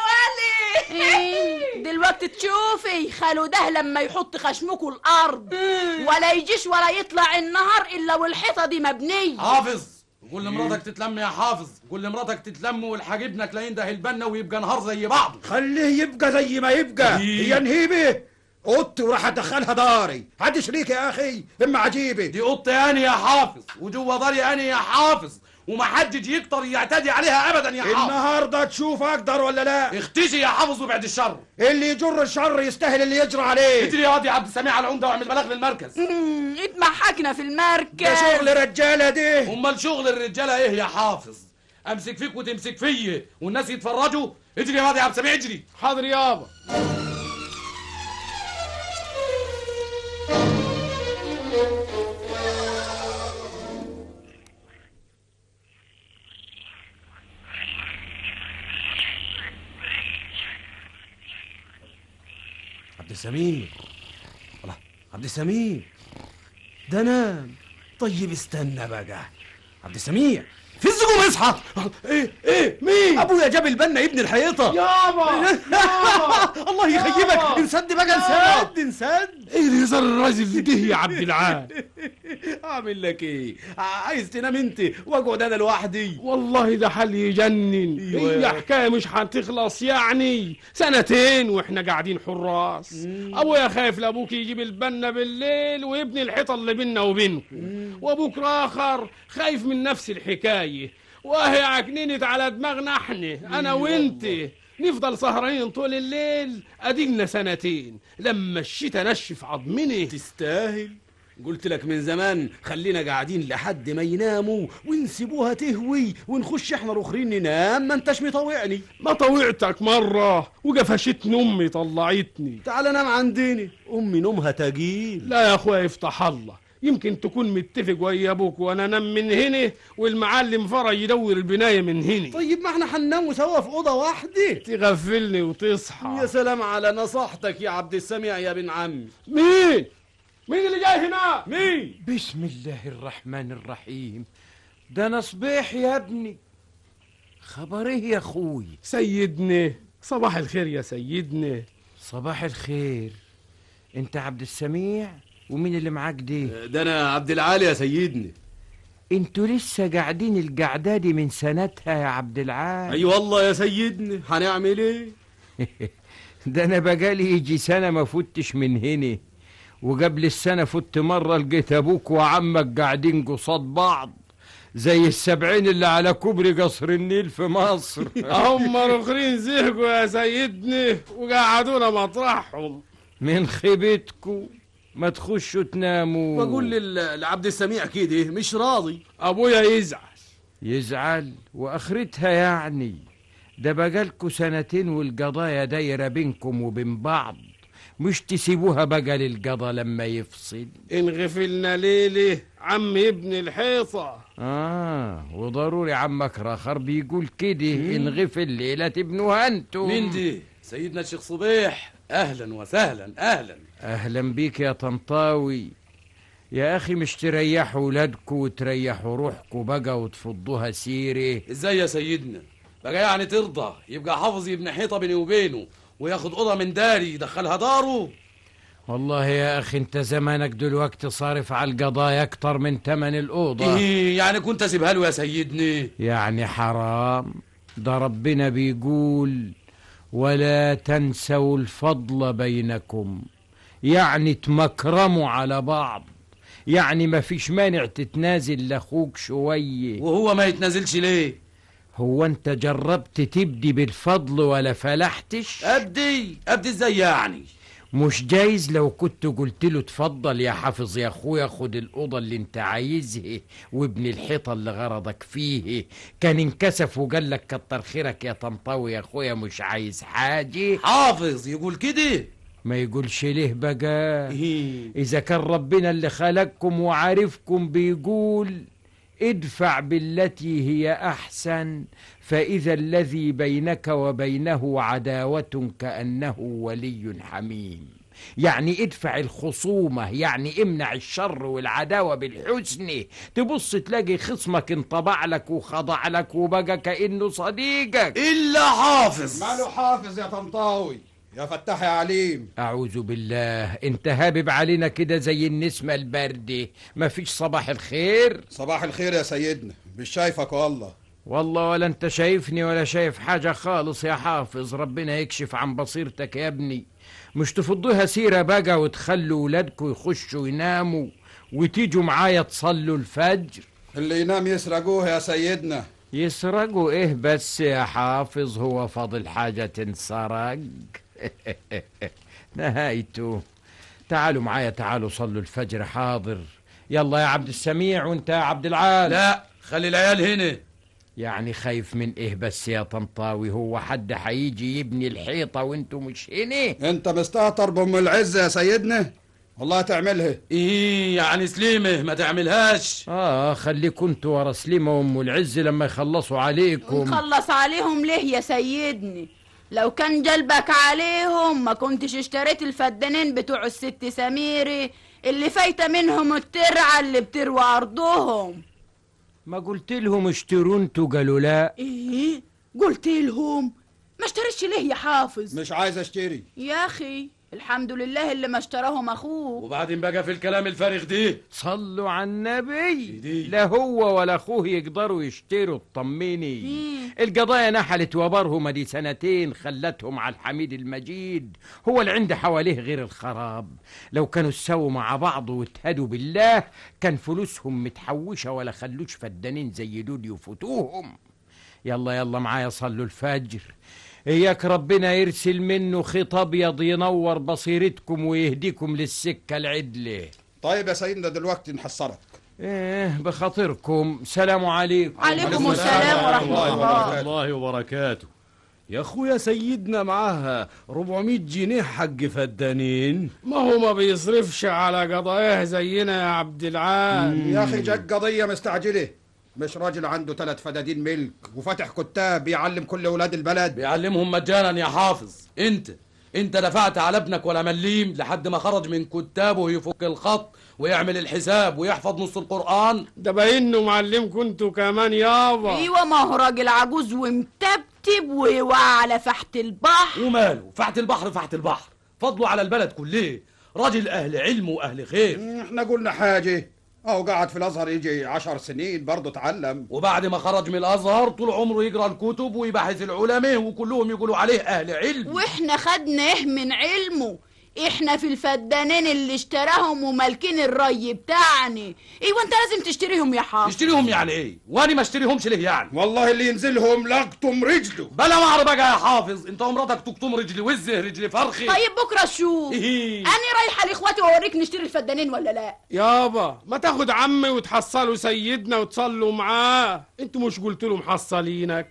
ولي إيه، دلوقتي تشوفي خالو ده لما يحط خشمكوا الارض ولا يجيش ولا يطلع النهر الا والحيطه دي مبنيه حافظ قول لمراتك تتلم يا حافظ قول لمراتك تتلم والحاج ابنك لا ينده البنا ويبقى نهار زي بعضه خليه يبقى زي ما يبقى إيه. هي نهيبه اوضتي وراح ادخلها داري هات شريك يا اخي اما عجيبه دي اوضتي انا يا حافظ وجوه داري انا يا حافظ ومحدش يقدر يعتدي عليها ابدا يا حافظ النهارده تشوف اقدر ولا لا اختشي يا حافظ وبعد الشر اللي يجر الشر يستاهل اللي يجرى عليه اجري يا واد يا عبد السميع على العمده واعمل بلاغ للمركز مم، اتمحكنا في المركز ده شغل رجاله دي امال شغل الرجاله ايه يا حافظ امسك فيك وتمسك فيا والناس يتفرجوا اجري يا واد يا عبد السميع اجري حاضر يابا عبد السميع الله عبد السميع ده نام طيب استنى بقى عبد السميع في الزقوم اصحى ايه ايه مين ابويا جاب البنا ابن الحيطه يابا الله يخيبك انسد بقى انسد انسد ايه اللي يزر الراجل ده يا عبد العال اعمل لك ايه عايز تنام انت واقعد انا لوحدي والله ده حل يجنن أيوة. هي حكايه مش هتخلص يعني سنتين واحنا قاعدين حراس ابويا خايف لابوك يجيب البنا بالليل ويبني الحيطه اللي بيننا وبينكم وابوك الاخر خايف من نفس الحكايه وهي عكنينت على دماغنا احنا انا وانت نفضل سهرانين طول الليل ادينا سنتين لما الشتا نشف عظمنا تستاهل قلت لك من زمان خلينا قاعدين لحد ما يناموا ونسيبوها تهوي ونخش احنا الاخرين ننام ما انتش مطوعني ما طوعتك مرة وقفشتني أمي طلعتني تعال نام عندنا امي نومها تقيل لا يا أخويا يفتح الله يمكن تكون متفق ويا أبوك وأنا أنام من هنا والمعلم فرج يدور البناية من هنا طيب ما احنا هننام سوا في اوضه واحده تغفلني وتصحى يا سلام على نصيحتك يا عبد السميع يا بن عمي مين؟ مين اللي جاي هنا؟ مين؟ بسم الله الرحمن الرحيم ده انا صبيح يا ابني خبر ايه يا اخوي سيدنا صباح الخير يا سيدنا صباح الخير انت عبد السميع ومين اللي معاك دي ده انا عبد العالي يا سيدنا انتوا لسه قاعدين القعده دي من سنتها يا عبد العال اي والله يا سيدنا هنعمل ايه ده انا بقالي يجي سنه ما فتش من هنا وقبل السنه فت مره لقيت ابوك وعمك قاعدين قصاد بعض زي السبعين اللي على كوبري قصر النيل في مصر هم الاخرين زهقوا يا سيدنا وقعدونا مطرحهم من خيبتكم ما تخشوا تناموا بقول لل- لعبد السميع كده مش راضي ابويا يزعل يزعل واخرتها يعني ده بقالكوا سنتين والقضايا دايره بينكم وبين بعض مش تسيبوها بقى للقضا لما يفصل إن غفلنا ليلة عم يبني الحيطة اه وضروري عمك راخر بيقول كده ان غفل ليله تبنوها انتم مين دي سيدنا الشيخ صبيح اهلا وسهلا اهلا اهلا بيك يا طنطاوي يا اخي مش تريحوا ولادكوا وتريحوا روحكوا بقى وتفضوها سيره ازاي يا سيدنا بقى يعني ترضى يبقى حافظ يبني حيطه بيني وبينه وياخد اوضه من داري يدخلها داره والله يا اخي انت زمانك دلوقتي صارف على القضايا اكتر من تمن الاوضه ايه يعني كنت اسيبها له يا سيدني يعني حرام ده ربنا بيقول ولا تنسوا الفضل بينكم يعني تمكرموا على بعض يعني ما فيش مانع تتنازل لاخوك شويه وهو ما يتنازلش ليه هو انت جربت تبدي بالفضل ولا فلحتش ابدي ابدي ازاي يعني مش جايز لو كنت قلت له اتفضل يا حافظ يا اخويا خد الاوضه اللي انت عايزها وابن الحيطه اللي غرضك فيه كان انكسف وقال لك كتر خيرك يا طنطاوي يا اخويا مش عايز حاجه حافظ يقول كده ما يقولش ليه بقى اذا كان ربنا اللي خلقكم وعارفكم بيقول ادفع بالتي هي احسن فاذا الذي بينك وبينه عداوه كانه ولي حميم يعني ادفع الخصومة يعني امنع الشر والعداوة بالحسن تبص تلاقي خصمك انطبع لك وخضع لك وبقى كأنه صديقك إلا حافظ ماله حافظ يا طنطاوي يا فتاح يا عليم أعوذ بالله انت هابب علينا كده زي النسمة الباردة مفيش صباح الخير صباح الخير يا سيدنا مش شايفك والله والله ولا انت شايفني ولا شايف حاجة خالص يا حافظ ربنا يكشف عن بصيرتك يا ابني مش تفضوها سيرة بقى وتخلوا ولادكم يخشوا يناموا وتيجوا معايا تصلوا الفجر اللي ينام يسرقوه يا سيدنا يسرقوا ايه بس يا حافظ هو فاضل حاجة تنسرق نهايته تعالوا معايا تعالوا صلوا الفجر حاضر يلا يا عبد السميع وانت يا عبد العال لا خلي العيال هنا يعني خايف من ايه بس يا طنطاوي هو حد حيجي يبني الحيطة وانتوا مش هنا انت مستهتر بام العز يا سيدنا والله تعملها ايه يعني سليمه ما تعملهاش اه خليكم انتوا ورا سليمة وام العز لما يخلصوا عليكم نخلص عليهم ليه يا سيدني لو كان جلبك عليهم ما كنتش اشتريت الفدانين بتوع الست سميري اللي فايته منهم الترعه اللي بتروى ارضهم ما قلت لهم اشتروا انتوا قالوا لا ايه قلت لهم ما اشتريتش ليه يا حافظ مش عايز اشتري يا اخي الحمد لله اللي ما اشتراهم اخوه وبعدين بقى في الكلام الفارغ دي صلوا على النبي لا هو ولا اخوه يقدروا يشتروا اطمني القضايا نحلت وبرهما دي سنتين خلتهم على الحميد المجيد هو اللي عنده حواليه غير الخراب لو كانوا سووا مع بعض واتهدوا بالله كان فلوسهم متحوشة ولا خلوش فدانين زي دول يفوتوهم يلا يلا معايا صلوا الفجر إياك ربنا يرسل منه خيط أبيض ينور بصيرتكم ويهديكم للسكة العدلة طيب يا سيدنا دلوقتي نحصرك إيه بخاطركم سلام عليكم عليكم السلام ورحمه الله الله وبركاته يا اخويا سيدنا معاها 400 جنيه حق فدانين ما هو ما بيصرفش على قضاياه زينا يا عبد العال يا اخي جاك قضيه مستعجله مش راجل عنده ثلاث فدادين ملك وفاتح كتاب بيعلم كل اولاد البلد بيعلمهم مجانا يا حافظ انت انت دفعت على ابنك ولا مليم لحد ما خرج من كتابه يفك الخط ويعمل الحساب ويحفظ نص القرآن ده باينه معلمكم انتوا كمان يابا ايوه ما هو راجل عجوز ومتبتب ويوعى على فحت البحر وماله فحت البحر فحت البحر فضله على البلد كله راجل اهل علم واهل خير احنا قلنا حاجه اهو قعد في الازهر يجي عشر سنين برضه اتعلم وبعد ما خرج من الازهر طول عمره يقرا الكتب ويبحث العلماء وكلهم يقولوا عليه اهل علم واحنا خدنا ايه من علمه احنا في الفدانين اللي اشتراهم ومالكين الري بتاعنا ايوه انت لازم تشتريهم يا حافظ تشتريهم يعني ايه وانا ما اشتريهمش ليه يعني والله اللي ينزلهم لقطم رجله بلا معر بقى يا حافظ انت ومراتك تقطم رجلي وزه رجلي فرخي طيب بكره شوف إيه. انا رايحه لاخواتي واوريك نشتري الفدانين ولا لا يابا ما تاخد عمي وتحصلوا سيدنا وتصلوا معاه انتوا مش قلت له محصلينك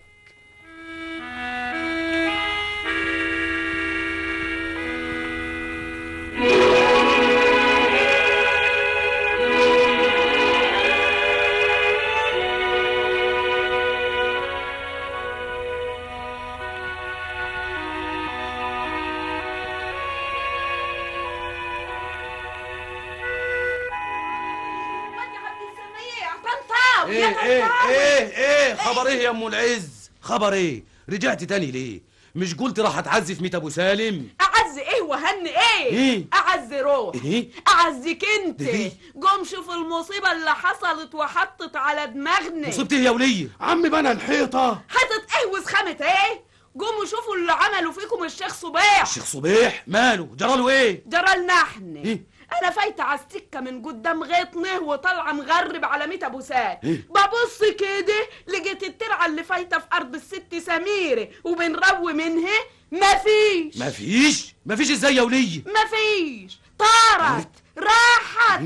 ايه ايه ايه ايه خبر ايه يا ام العز خبر ايه رجعت تاني ليه مش قلت راح اتعزف ميت ابو سالم اعز ايه وهن ايه إيه؟ اعز روح ايه اعزك انت إيه؟ قوم شوف المصيبه اللي حصلت وحطت على دماغنا مصيبتي إيه يا وليه عمي بنى الحيطه حطت ايه وسخمت ايه قوموا شوفوا اللي عملوا فيكم الشيخ صبيح الشيخ صبيح ماله جراله ايه جرالنا احنا إيه؟ انا فايته على السكه من قدام غيطنه وطالعه مغرب على ميت ابو سال إيه؟ ببص كده لقيت الترعه اللي فايته في ارض الست سميره وبنروي منها مفيش مفيش مفيش ازاي يا وليه مفيش طارت راحت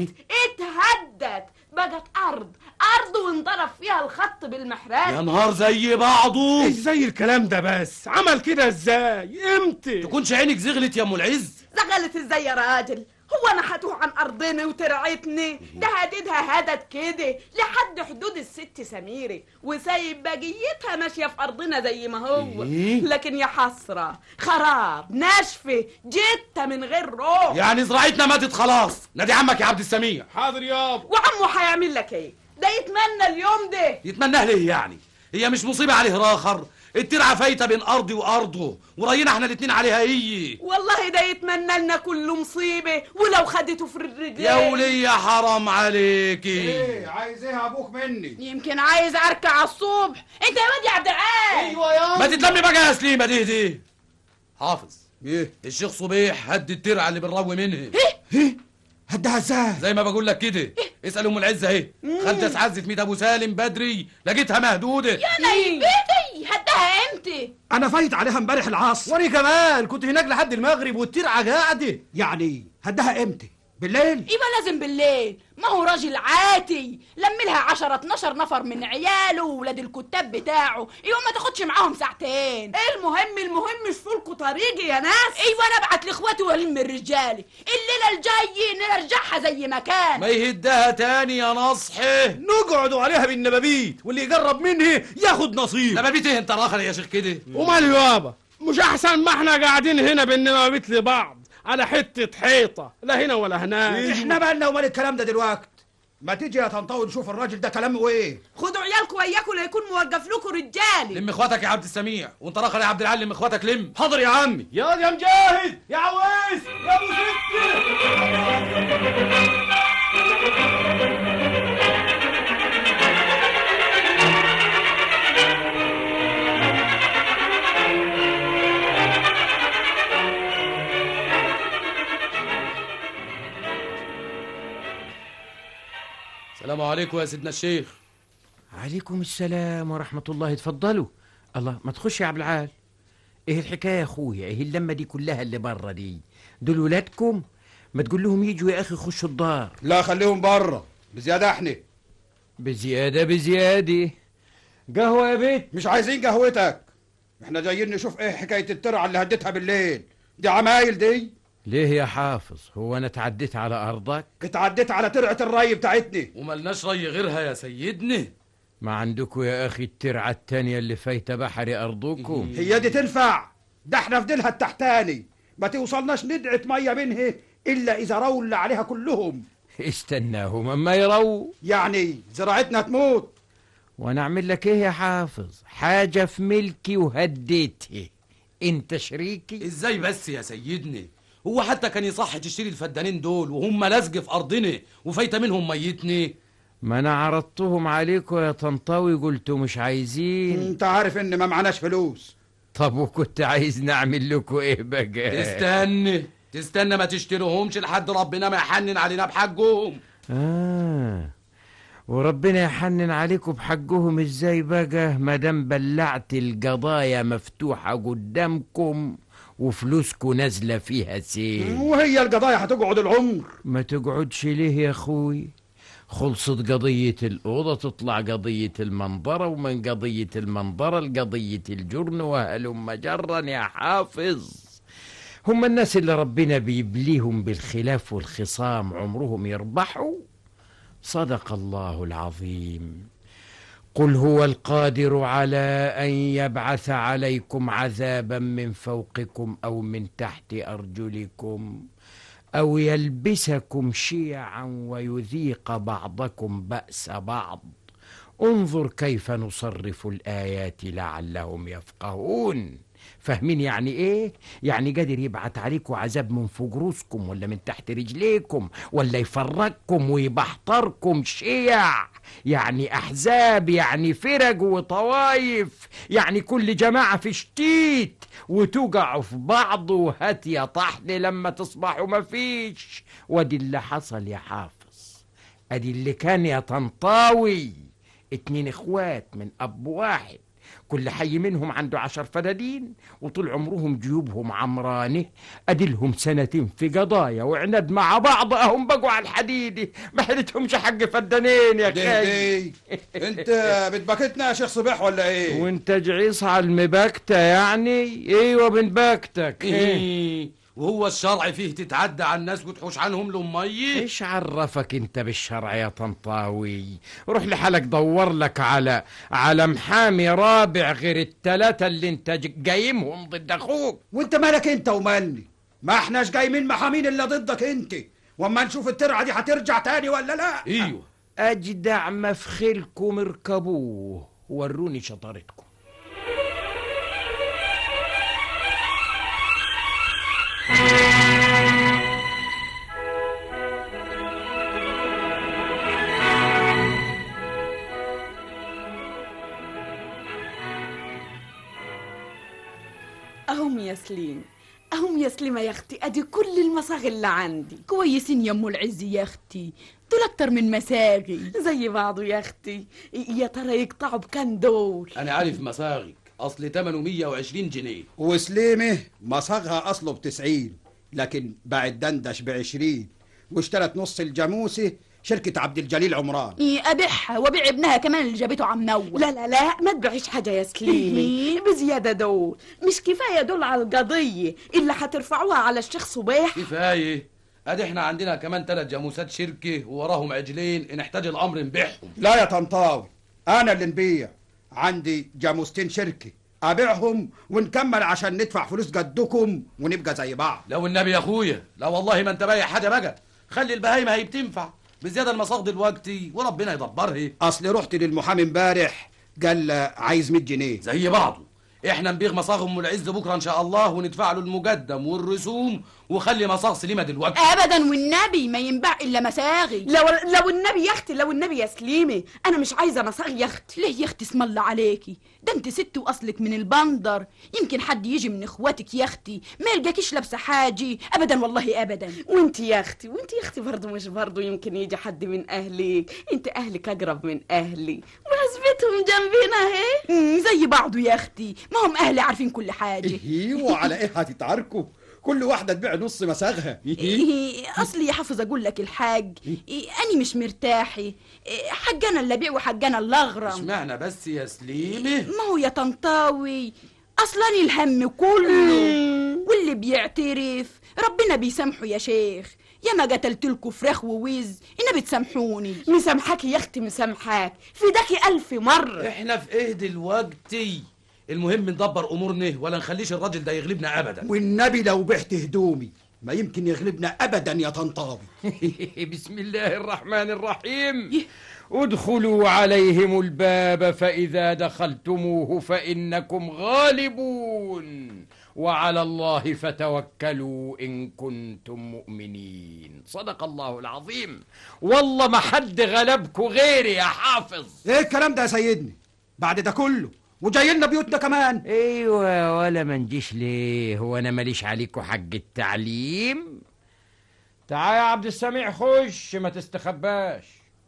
اتهدت بقت ارض ارض وانضرب فيها الخط بالمحراب يا نهار زي بعضه ازاي الكلام ده بس عمل كده ازاي امتى تكونش عينك زغلت يا ام العز زغلت ازاي يا راجل هو انا هتوه عن ارضنا وترعتني ده هددها هدد كده لحد حدود الست سميره وسايب بقيتها ماشيه في ارضنا زي ما هو إيه؟ لكن يا حسره خراب ناشفه جته من غير روح يعني زراعتنا ماتت خلاص نادي عمك يا عبد السميع حاضر يابا وعمه هيعمل لك ايه ده يتمنى اليوم ده يتمناه ليه يعني هي مش مصيبه عليه راخر الترعه فايته بين ارضي وارضه ورينا احنا الاتنين عليها ايه والله ده يتمنى لنا كل مصيبه ولو خدته في الرجلين يا ولية حرام عليكي ايه عايز ايه ابوك مني يمكن عايز اركع على الصبح انت يا واد يا عبد العال ايوه يا ما تتلمي بقى يا سليمه دي دي حافظ ايه الشيخ صبيح هد الترعه اللي بنروي منها ايه هدها ازاي زي ما بقول لك كده اسال ام العزه اهي خالتي اسعد في ميت ابو سالم بدري لقيتها مهدوده يا نايم بيتي هدها امتى انا فايت عليها امبارح العصر وانا كمان كنت هناك لحد المغرب والترعه قاعده يعني هدها امتى بالليل يبقى لازم بالليل ما هو راجل عاتي لم لها 10 12 نفر من عياله وولاد الكتاب بتاعه يبقى ما تاخدش معاهم ساعتين المهم المهم شفولكوا طريقي يا ناس ايوه انا ابعت لاخواتي والم الرجالي الليله الجاي نرجعها زي ما كان ما يهدها تاني يا نصحي نقعدوا عليها بالنبابيت واللي يقرب منها ياخد نصيب نبابيت ايه انت راخر يا شيخ كده ومال يابا مش احسن ما احنا قاعدين هنا بالنبابيت لبعض على حته حيطه لا هنا ولا هناك احنا مالنا ومال الكلام ده دلوقتي ما تيجي يا طنطاوي نشوف الراجل ده كلامه ايه خدوا عيالكم وياكم لا يكون موقف لكم رجالي لم اخواتك يا عبد السميع وانت راخر يا عبد العال لم اخواتك لم حاضر يا عمي يا يا مجاهد يا عويس يا ابو السلام عليكم يا سيدنا الشيخ عليكم السلام ورحمة الله اتفضلوا الله ما تخش يا عبد العال ايه الحكاية يا اخويا ايه اللمة دي كلها اللي بره دي دول ولادكم ما تقول لهم يجوا يا اخي يخشوا الدار لا خليهم بره بزياده احنا بزيادة بزيادة قهوة يا بيت مش عايزين قهوتك احنا جايين نشوف ايه حكايه الترعه اللي هديتها بالليل دي عمايل دي ليه يا حافظ هو انا اتعديت على ارضك اتعديت على ترعه الري بتاعتنا وملناش ري غيرها يا سيدنا ما عندكم يا اخي الترعة التانية اللي فايتة بحري ارضكم هي دي تنفع ده احنا في ديلها التحتاني ما توصلناش ندعة ميه منها الا اذا روا اللي عليها كلهم استناهم اما يروا يعني زراعتنا تموت وانا اعمل لك ايه يا حافظ حاجة في ملكي وهديتها انت شريكي ازاي بس يا سيدنا هو حتى كان يصح تشتري الفدانين دول وهم لزق في ارضنا وفايته منهم ميتني ما انا عرضتهم عليكم يا طنطاوي قلتوا مش عايزين انت عارف ان ما معناش فلوس طب وكنت عايز نعمل لكم ايه بقى تستنى تستنى ما تشتريهمش لحد ربنا ما يحنن علينا بحقهم آه وربنا يحنن عليكم بحقهم ازاي بقى ما دام بلعت القضايا مفتوحة قدامكم وفلوسكم نازلة فيها سيل وهي القضايا هتقعد العمر ما تقعدش ليه يا اخوي خلصت قضية الأوضة تطلع قضية المنظرة ومن قضية المنظرة لقضية الجرن وهلم جرا يا حافظ هم الناس اللي ربنا بيبليهم بالخلاف والخصام عمرهم يربحوا صدق الله العظيم قل هو القادر على ان يبعث عليكم عذابا من فوقكم او من تحت ارجلكم او يلبسكم شيعا ويذيق بعضكم باس بعض انظر كيف نصرف الايات لعلهم يفقهون فاهمين يعني ايه يعني قادر يبعت عليكم عذاب من فوق رؤوسكم ولا من تحت رجليكم ولا يفرقكم ويبحتركم شيع يعني احزاب يعني فرق وطوايف يعني كل جماعه في شتيت وتقعوا في بعض وهات يا طحن لما تصبحوا مفيش وادي اللي حصل يا حافظ ادي اللي كان يا طنطاوي اتنين اخوات من اب واحد كل حي منهم عنده عشر فدادين وطول عمرهم جيوبهم عمرانه اديلهم سنتين في قضايا وعناد مع بعض اهم بقوا على الحديده ما حلتهمش حق فدانين يا دي خي دي انت بتبكتنا يا شيخ صباح ولا ايه وانت جعيص على المبكتة يعني ايوه بنبكتك إيه. وهو الشرع فيه تتعدى على الناس وتحوش عنهم لأمي ايش عرفك انت بالشرع يا طنطاوي روح لحالك دور لك على على محامي رابع غير التلاتة اللي انت ج- جايمهم ضد اخوك وانت مالك انت ومالني ما احناش جايين محامين الا ضدك انت واما نشوف الترعه دي هترجع تاني ولا لا ايوه اجدع ما في خيلكم اركبوه وروني شطارتكم أهم يا سليم اهم يا سليمه يا اختي ادي كل المصاغ اللي عندي كويسين يا ام العز يا اختي دول اكتر من مساغي زي بعضه يا اختي يا ترى يقطعوا بكام دول انا عارف مساغك اصل ثمنه 120 جنيه وسليمه مصاغها اصله بتسعين لكن باعت دندش بعشرين واشترت نص الجاموسه شركة عبد الجليل عمران إيه، ابيعها وابيع ابنها كمان اللي جابته عم نور لا لا لا ما تبيعيش حاجه يا سليمه بزياده دول مش كفايه دول على القضيه اللي هترفعوها على الشيخ صبيح كفايه ادي احنا عندنا كمان ثلاث جاموسات شركه ووراهم عجلين ان احتاج الامر نبيعهم لا يا طنطاوي انا اللي نبيع عندي جاموستين شركة ابيعهم ونكمل عشان ندفع فلوس جدكم ونبقى زي بعض لو النبي يا اخويا لا والله ما انت بايع حاجه بقى خلي البهايم هي بتنفع بزياده المصاغ دلوقتي وربنا يدبرها اصل رحت للمحامي امبارح قال عايز 100 جنيه زي بعضه احنا نبيغ مصاغ ام العز بكره ان شاء الله وندفع له المقدم والرسوم وخلي مصاغ سليمه دلوقتي ابدا والنبي ما ينباع الا مساغي لو لو النبي يا اختي لو النبي يا سليمه انا مش عايزه مصاغ يا اختي ليه يا اختي اسم الله عليكي ده انت ست واصلك من البندر يمكن حد يجي من اخواتك يا اختي ما يلقاكيش لابسه حاجي ابدا والله ابدا وانت يا اختي وانت يا اختي برضه مش برضه يمكن يجي حد من اهلك انت اهلك اقرب من اهلي وحسبتهم جنبنا اهي مم، زي بعضه يا اختي ما هم اهلي عارفين كل حاجه ايه وعلى ايه هتتعاركوا كل واحدة تبيع نص مساغها إيه، اصلي يا حافظ اقول لك الحاج إيه، اني مش مرتاحي إيه، حجنا اللي ابيع وحجنا اللي اغرم اشمعنى بس يا سليمه ما هو يا طنطاوي اصلا الهم كله واللي بيعترف ربنا بيسامحه يا شيخ يا ما قتلت لكم فراخ ووز انا بتسامحوني مسامحاكي يا اختي مسامحاك فداكي الف مره احنا في ايه دلوقتي المهم ندبر امورنا ولا نخليش الراجل ده يغلبنا ابدا والنبي لو بعت هدومي ما يمكن يغلبنا ابدا يا طنطاوي بسم الله الرحمن الرحيم ادخلوا عليهم الباب فإذا دخلتموه فإنكم غالبون وعلى الله فتوكلوا إن كنتم مؤمنين صدق الله العظيم والله ما حد غلبكم غيري يا حافظ ايه الكلام ده يا سيدني بعد ده كله وجاي لنا بيوتنا كمان ايوه ولا ما نجيش ليه هو انا ماليش عليكم حق التعليم تعال يا عبد السميع خش ما تستخباش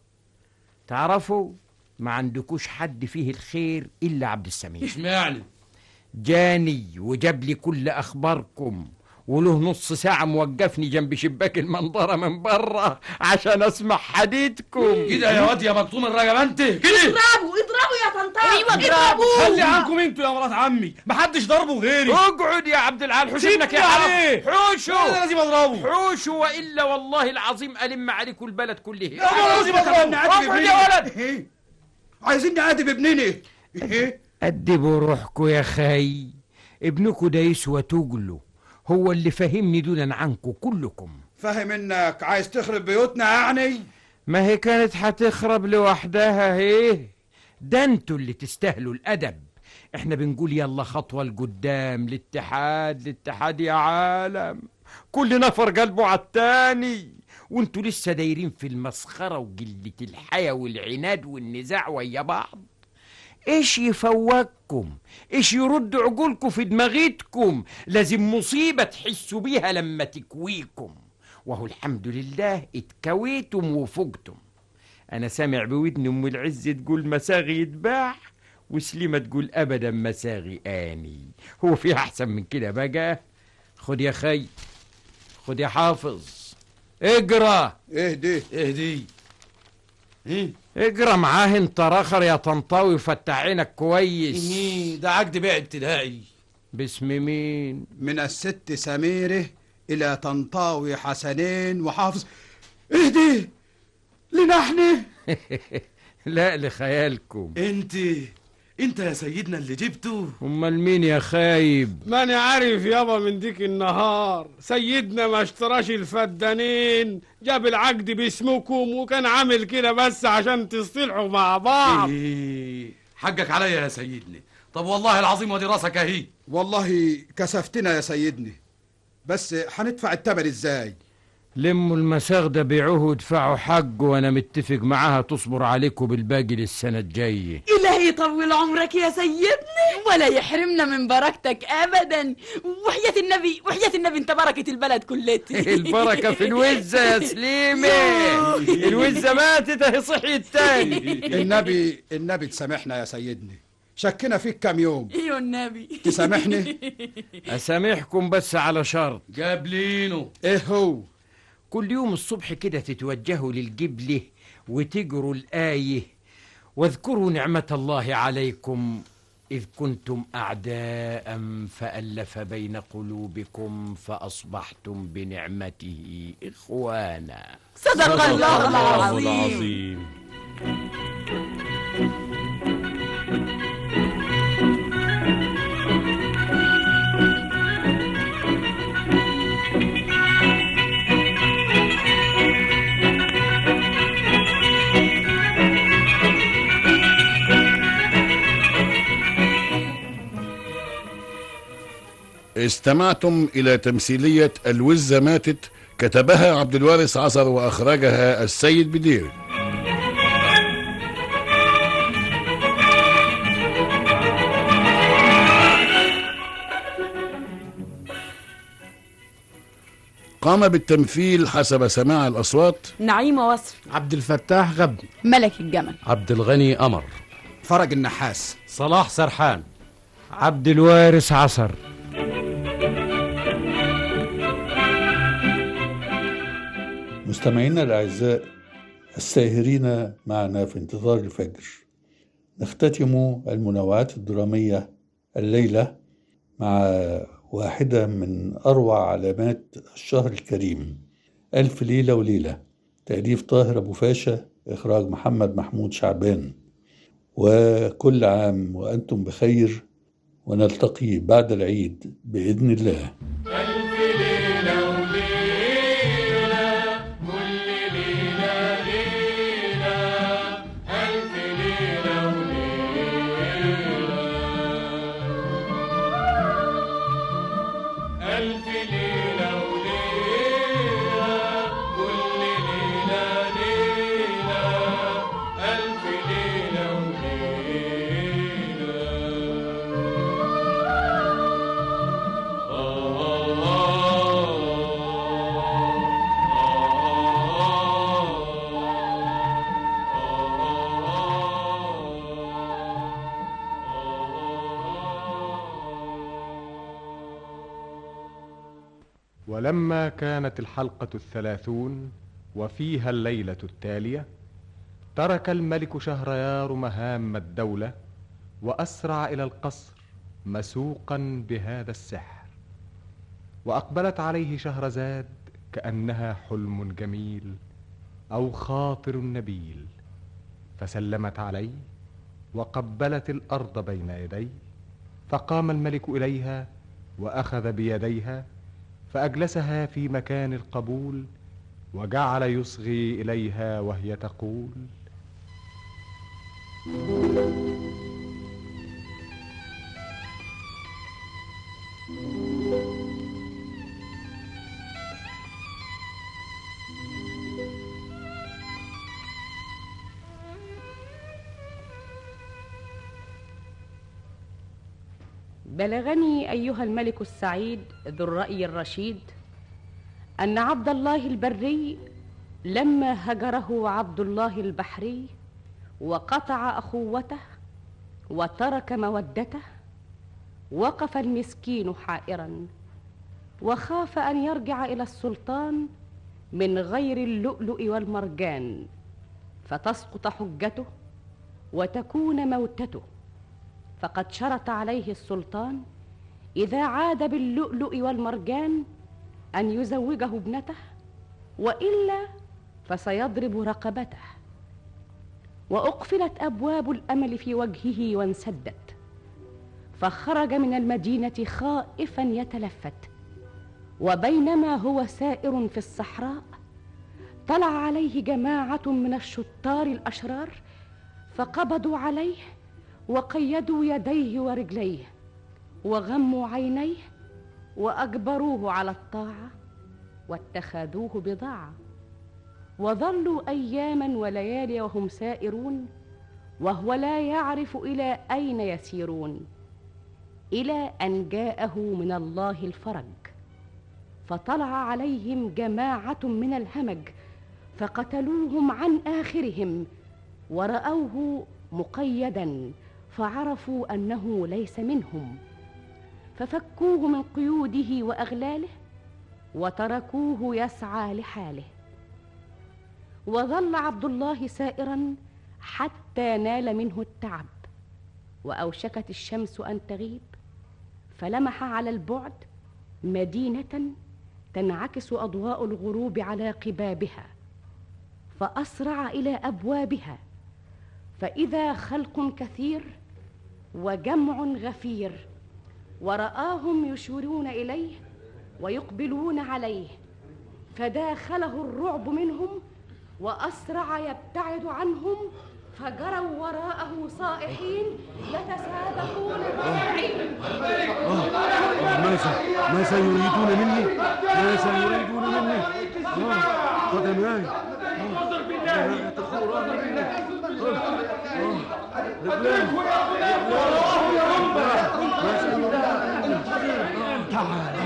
تعرفوا ما عندكوش حد فيه الخير الا عبد السميع اشمعنى جاني وجاب لي كل اخباركم وله نص ساعة موقفني جنب شباك المنظرة من برا عشان اسمع حديثكم كده يا واد يا مكتوم الرجب انت كده اضربوا اضربوا يا طنطاوي ايوه اضربوا خلي عنكم انتوا يا مرات عمي محدش ضربه غيري اقعد يا عبد العال حوش سيبني ابنك يا عليه. عرب حوشوا أنا لازم أضربه. حوشوا والا والله العظيم الم عليكم البلد كله أنا لازم أضربه. اقعد يا ولد إيه؟ عايزين نعاتب ابننا ايه أدبوا روحكم يا خي ابنكم ده يسوى تجله هو اللي فهمني دولا عنكم كلكم فاهم انك عايز تخرب بيوتنا يعني ما هي كانت هتخرب لوحدها هي ده انتوا اللي تستاهلوا الأدب احنا بنقول يلا خطوة لقدام الاتحاد الاتحاد يا عالم كل نفر قلبه على التاني وانتوا لسه دايرين في المسخرة وقلة الحياة والعناد والنزاع ويا بعض ايش يفوقكم ايش يرد عقولكم في دماغتكم لازم مصيبة تحسوا بيها لما تكويكم وهو الحمد لله اتكويتم وفقتم انا سامع بودني ام العز تقول مساغي يتباع وسليمة تقول ابدا مساغي اني هو في احسن من كده بقى خد يا خي خد يا حافظ اقرا اهدي اهدي ايه اقرا معاه انت رخر يا طنطاوي وفتح عينك كويس ايه ده عقد بيع ابتدائي باسم مين من الست سميرة إلى طنطاوي حسنين وحافظ اهدي لنحن لا لخيالكم انت انت يا سيدنا اللي جبته امال مين يا خايب ماني عارف يابا من ديك النهار سيدنا ما اشتراش الفدانين جاب العقد باسمكم وكان عامل كده بس عشان تصطلحوا مع بعض ايه حقك عليا يا سيدنا طب والله العظيم ودي راسك اهي والله كسفتنا يا سيدني بس هندفع التمن ازاي لموا المساغ ده بيعوه وادفعوا حق وانا متفق معاها تصبر عليكم بالباقي للسنة الجاية إلهي يطول عمرك يا سيدنا ولا يحرمنا من بركتك ابدا وحياة النبي وحياة النبي انت بركة البلد كلتي البركة في الوزة يا سليمة الوزة ماتت اهي صحيت تاني النبي النبي تسامحنا يا سيدني شكنا فيك كام يوم ايوه النبي تسامحني أسامحكم بس على شرط جابلينه ايه هو كل يوم الصبح كده تتوجهوا للجبلة وتجروا الآية واذكروا نعمة الله عليكم إذ كنتم أعداء فألف بين قلوبكم فأصبحتم بنعمته إخوانا صدق الله العظيم استمعتم إلى تمثيلية الوزة ماتت كتبها عبد الوارث عصر وأخرجها السيد بدير قام بالتمثيل حسب سماع الأصوات نعيمة وصف عبد الفتاح غبن ملك الجمل عبد الغني قمر فرج النحاس صلاح سرحان عبد الوارث عصر مستمعينا الأعزاء الساهرين معنا في انتظار الفجر نختتم المنوعات الدرامية الليلة مع واحدة من أروع علامات الشهر الكريم ألف ليلة وليلة تأليف طاهر أبو فاشا إخراج محمد محمود شعبان وكل عام وأنتم بخير ونلتقي بعد العيد بإذن الله ألف ليلة وليلة كل ليلة ليلة ألف ليلة وليلة ألف ليلة وليلة كل ليلة ليلة ألف ليلة ولما كانت الحلقة الثلاثون وفيها الليلة التالية ترك الملك شهريار مهام الدولة وأسرع إلى القصر مسوقا بهذا السحر وأقبلت عليه شهرزاد كأنها حلم جميل أو خاطر نبيل فسلمت عليه وقبلت الأرض بين يديه فقام الملك إليها وأخذ بيديها فأجلسها في مكان القبول وجعل يصغي إليها وهي تقول بلغني أيها الملك السعيد ذو الرأي الرشيد أن عبد الله البري لما هجره عبد الله البحري وقطع أخوته وترك مودته وقف المسكين حائرا وخاف أن يرجع إلى السلطان من غير اللؤلؤ والمرجان فتسقط حجته وتكون موتته فقد شرط عليه السلطان اذا عاد باللؤلؤ والمرجان ان يزوجه ابنته والا فسيضرب رقبته واقفلت ابواب الامل في وجهه وانسدت فخرج من المدينه خائفا يتلفت وبينما هو سائر في الصحراء طلع عليه جماعه من الشطار الاشرار فقبضوا عليه وقيدوا يديه ورجليه وغموا عينيه واجبروه على الطاعه واتخذوه بضاعه وظلوا اياما وليالي وهم سائرون وهو لا يعرف الى اين يسيرون الى ان جاءه من الله الفرج فطلع عليهم جماعه من الهمج فقتلوهم عن اخرهم وراوه مقيدا فعرفوا انه ليس منهم ففكوه من قيوده واغلاله وتركوه يسعى لحاله وظل عبد الله سائرا حتى نال منه التعب واوشكت الشمس ان تغيب فلمح على البعد مدينه تنعكس اضواء الغروب على قبابها فاسرع الى ابوابها فاذا خلق كثير وجمع غفير وراهم يشيرون اليه ويقبلون عليه فداخله الرعب منهم واسرع يبتعد عنهم فجروا وراءه صائحين يتسابقون ضارعين ماذا ماذا يريدون مني ماذا يريدون مني آه، قدماي انظر بالله تخوران مني تعال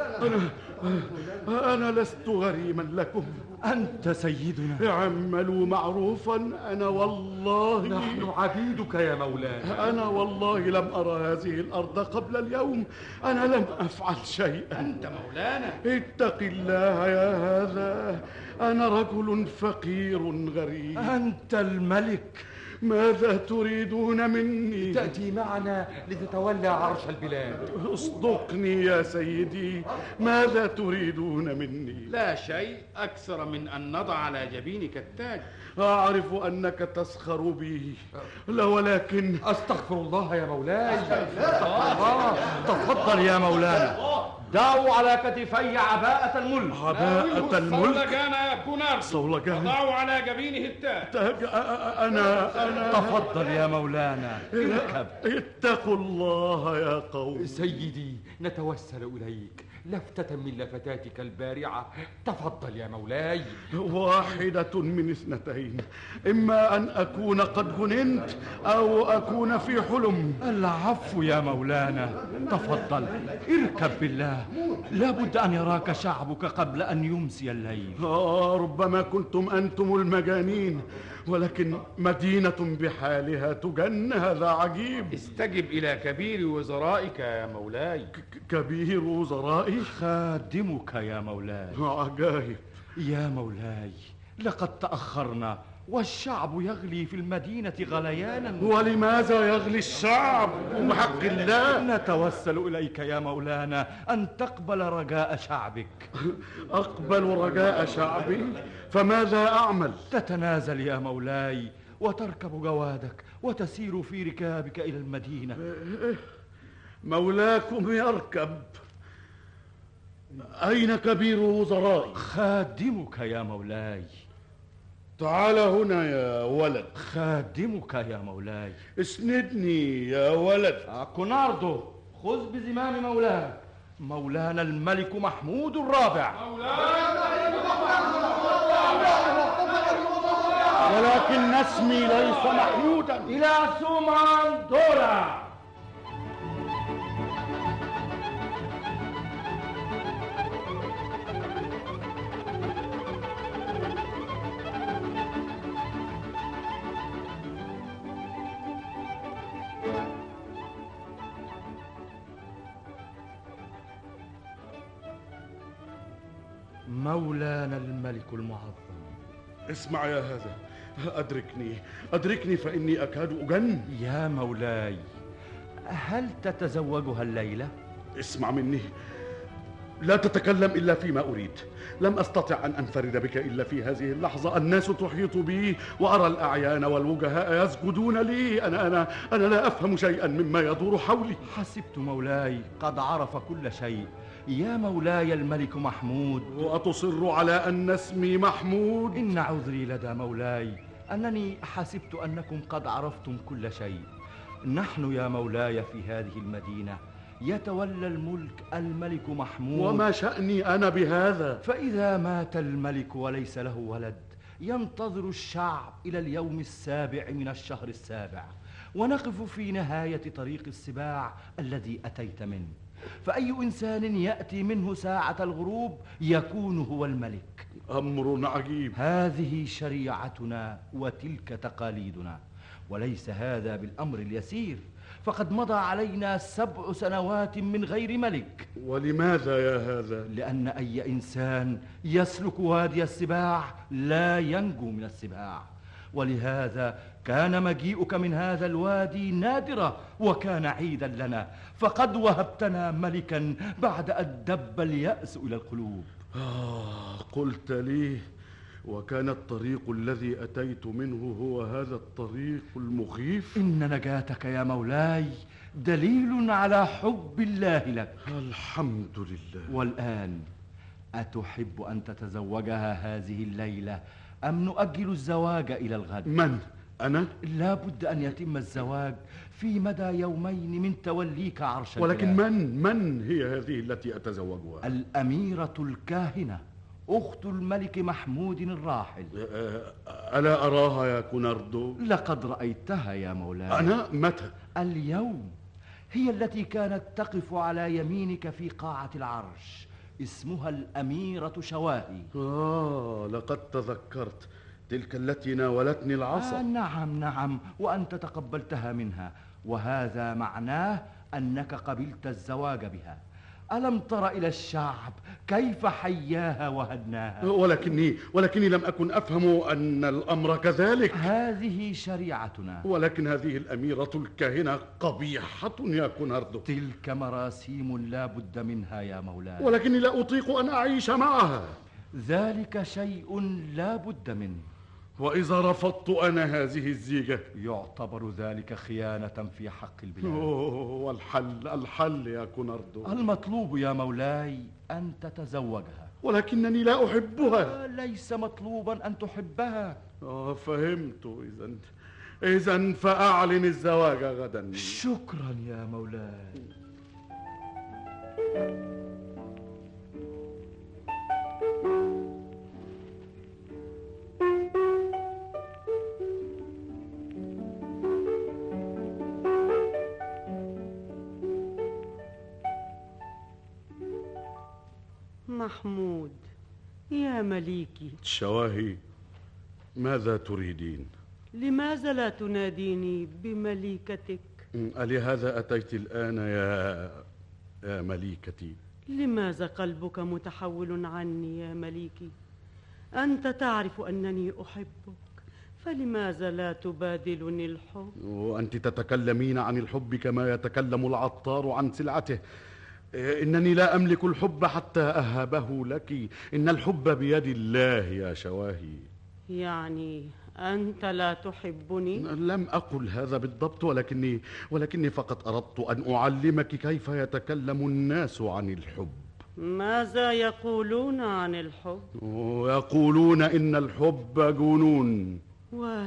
أنا أنا لست غريما لكم أنت سيدنا اعملوا معروفا أنا والله نحن عبيدك يا مولانا أنا والله لم أرى هذه الأرض قبل اليوم أنا لم أفعل شيئا أنت مولانا اتق الله يا هذا أنا رجل فقير غريب أنت الملك ماذا تريدون مني تأتي معنا لتتولى عرش البلاد اصدقني يا سيدي ماذا تريدون مني لا شيء أكثر من أن نضع على جبينك التاج أعرف أنك تسخر بي لا ولكن أستغفر الله يا مولاي أستغفر الله تفضل يا مولانا دعوا على كتفي عباءة الملك عباءة الملك صولجان يا كونار صولجان ضعوا على جبينه التاج تاج أنا أنا تفضل يا مولانا اركب اتقوا الله يا قوم سيدي نتوسل إليك لفتة من لفتاتك البارعة تفضل يا مولاي واحدة من اثنتين إما أن أكون قد جننت أو أكون في حلم العفو يا مولانا تفضل اركب بالله لابد أن يراك شعبك قبل أن يمسي الليل آه ربما كنتم أنتم المجانين ولكن مدينة بحالها تجن هذا عجيب استجب إلى كبير وزرائك يا مولاي كبير وزرائي خادمك يا مولاي عجائب يا مولاي لقد تأخرنا والشعب يغلي في المدينة غليانا ولماذا يغلي الشعب بحق الله نتوسل إليك يا مولانا أن تقبل رجاء شعبك أقبل رجاء شعبي فماذا أعمل تتنازل يا مولاي وتركب جوادك وتسير في ركابك إلى المدينة مولاكم يركب أين كبير وزرائي خادمك يا مولاي تعال هنا يا ولد خادمك يا مولاي اسندني يا ولد كوناردو خذ بزمام مولاك مولانا الملك محمود الرابع ولكن اسمي ليس محمودا إلى سومان دورا مولانا الملك المعظم اسمع يا هذا أدركني أدركني فإني أكاد أجن يا مولاي هل تتزوجها الليلة؟ اسمع مني لا تتكلم إلا فيما أريد لم أستطع أن أنفرد بك إلا في هذه اللحظة الناس تحيط بي وأرى الأعيان والوجهاء يسجدون لي أنا أنا أنا لا أفهم شيئا مما يدور حولي حسبت مولاي قد عرف كل شيء يا مولاي الملك محمود وأتصر على أن اسمي محمود إن عذري لدى مولاي أنني حسبت أنكم قد عرفتم كل شيء نحن يا مولاي في هذه المدينة يتولى الملك الملك محمود وما شأني أنا بهذا فإذا مات الملك وليس له ولد ينتظر الشعب إلى اليوم السابع من الشهر السابع ونقف في نهاية طريق السباع الذي أتيت منه فأي إنسان يأتي منه ساعة الغروب يكون هو الملك أمر عجيب هذه شريعتنا وتلك تقاليدنا وليس هذا بالأمر اليسير فقد مضى علينا سبع سنوات من غير ملك ولماذا يا هذا؟ لأن أي إنسان يسلك وادي السباع لا ينجو من السباع ولهذا كان مجيئك من هذا الوادي نادرة وكان عيدا لنا فقد وهبتنا ملكا بعد أن دب اليأس إلى القلوب آه قلت لي وكان الطريق الذي أتيت منه هو هذا الطريق المخيف إن نجاتك يا مولاي دليل على حب الله لك الحمد لله والآن أتحب أن تتزوجها هذه الليلة أم نؤجل الزواج إلى الغد من؟ أنا؟ لا بد أن يتم الزواج في مدى يومين من توليك عرش ولكن البلاد. من من هي هذه التي أتزوجها؟ الأميرة الكاهنة أخت الملك محمود الراحل ألا أراها يا كوناردو؟ لقد رأيتها يا مولاي أنا متى؟ اليوم هي التي كانت تقف على يمينك في قاعة العرش اسمها الأميرة شواهي آه لقد تذكرت تلك التي ناولتني العصا آه نعم نعم وأنت تقبلتها منها وهذا معناه أنك قبلت الزواج بها ألم تر إلى الشعب كيف حياها وهدناها ولكني ولكني لم أكن أفهم أن الأمر كذلك هذه شريعتنا ولكن هذه الأميرة الكاهنة قبيحة يا كوناردو تلك مراسيم لا بد منها يا مولاي ولكني لا أطيق أن أعيش معها ذلك شيء لا بد منه وإذا رفضت أنا هذه الزيجة يعتبر ذلك خيانة في حق البلاد أوه، والحل الحل يا كوناردو المطلوب يا مولاي أن تتزوجها ولكنني لا أحبها ليس مطلوبا أن تحبها آه فهمت إذا إذا فأعلن الزواج غدا شكرا يا مولاي محمود يا مليكي شواهي ماذا تريدين؟ لماذا لا تناديني بمليكتك ألهذا أتيت الآن يا يا مليكتي؟ لماذا قلبك متحول عني يا مليكي انت تعرف انني احبك فلماذا لا تبادلني الحب وأنت تتكلمين عن الحب كما يتكلم العطار عن سلعته إيه، إنني لا أملك الحب حتى أهبه لك إن الحب بيد الله يا شواهي يعني انت لا تحبني لم أقل هذا بالضبط ولكني ولكني فقط أردت أن أعلمك كيف يتكلم الناس عن الحب ماذا يقولون عن الحب ويقولون إن الحب جنون و...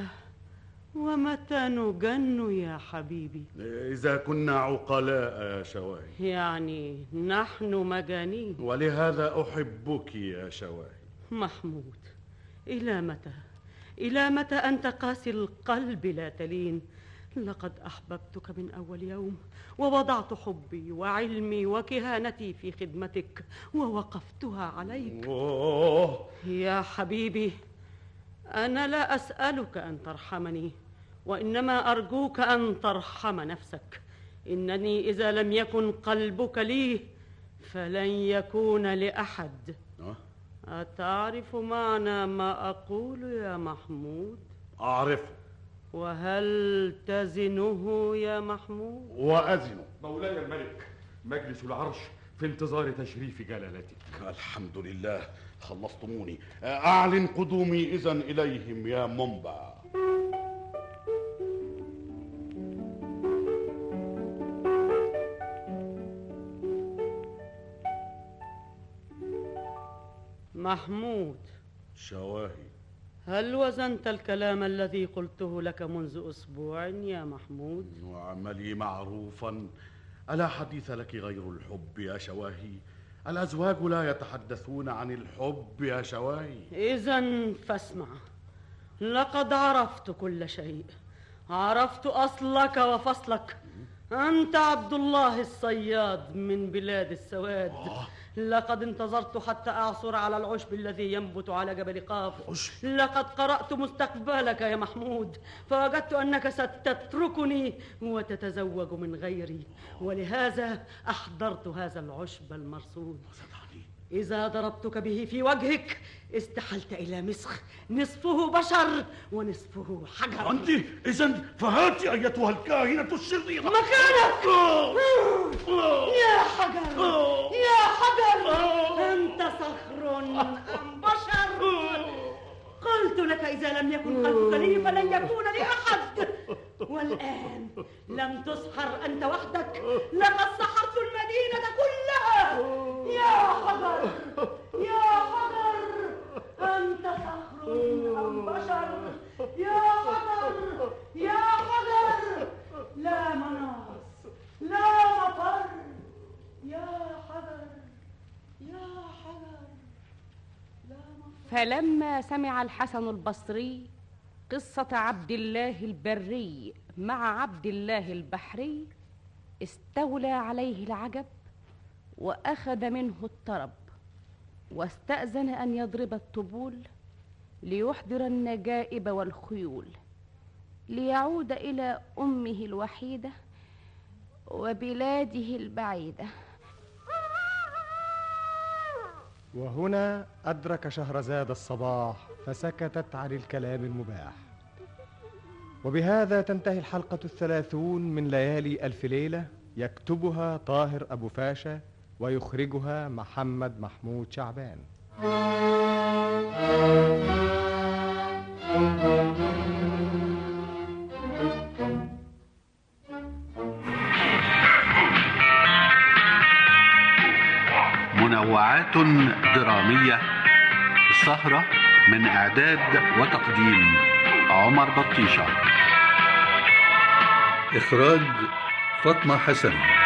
ومتى نجن يا حبيبي إذا كنا عقلاء يا شواهي يعني نحن مجانين ولهذا أحبك يا شواهي محمود إلى متى؟ إلى متى أنت قاسي القلب لا تلين؟ لقد أحببتك من أول يوم ووضعت حبي وعلمي وكهانتي في خدمتك ووقفتها عليك أوه. يا حبيبي أنا لا أسألك أن ترحمني وإنما أرجوك أن ترحم نفسك إنني إذا لم يكن قلبك لي فلن يكون لأحد أه؟ أتعرف معنى ما أقول يا محمود؟ أعرفه وهل تزنه يا محمود؟ وأزنه مولاي الملك مجلس العرش في انتظار تشريف جلالتك الحمد لله خلصتموني أعلن قدومي إذا إليهم يا منبع محمود شواهي هل وزنت الكلام الذي قلته لك منذ أسبوع يا محمود؟ وعملي معروفا ألا حديث لك غير الحب يا شواهي الأزواج لا يتحدثون عن الحب يا شواهي إذا فاسمع لقد عرفت كل شيء عرفت أصلك وفصلك أنت عبد الله الصياد من بلاد السواد لقد انتظرت حتى أعثر على العشب الذي ينبت على جبل قاف لقد قرأت مستقبلك يا محمود فوجدت أنك ستتركني وتتزوج من غيري ولهذا أحضرت هذا العشب المرصود إذا ضربتك به في وجهك استحلت إلى مسخ نصفه بشر ونصفه حجر أنت إذا فهاتي أيتها الكاهنة الشريرة مكانك يا حجر يا حجر أنت صخر أم بشر قلت لك إذا لم يكن قلبك لي فلن يكون لأحد والآن لم تسحر أنت وحدك لقد سحرت المدينة كلها يا حجر يا حجر أنت صخر أم بشر يا حجر يا حجر لا مناص لا مفر يا حجر يا حجر فلما سمع الحسن البصري قصة عبد الله البري مع عبد الله البحري استولى عليه العجب وأخذ منه الطرب واستأذن أن يضرب الطبول ليحضر النجائب والخيول ليعود إلى أمه الوحيدة وبلاده البعيده وهنا أدرك شهرزاد الصباح فسكتت عن الكلام المباح وبهذا تنتهي الحلقة الثلاثون من ليالي ألف ليلة يكتبها طاهر أبو فاشا ويخرجها محمد محمود شعبان منوعات درامية السهرة من إعداد وتقديم عمر بطيشة إخراج فاطمة حسن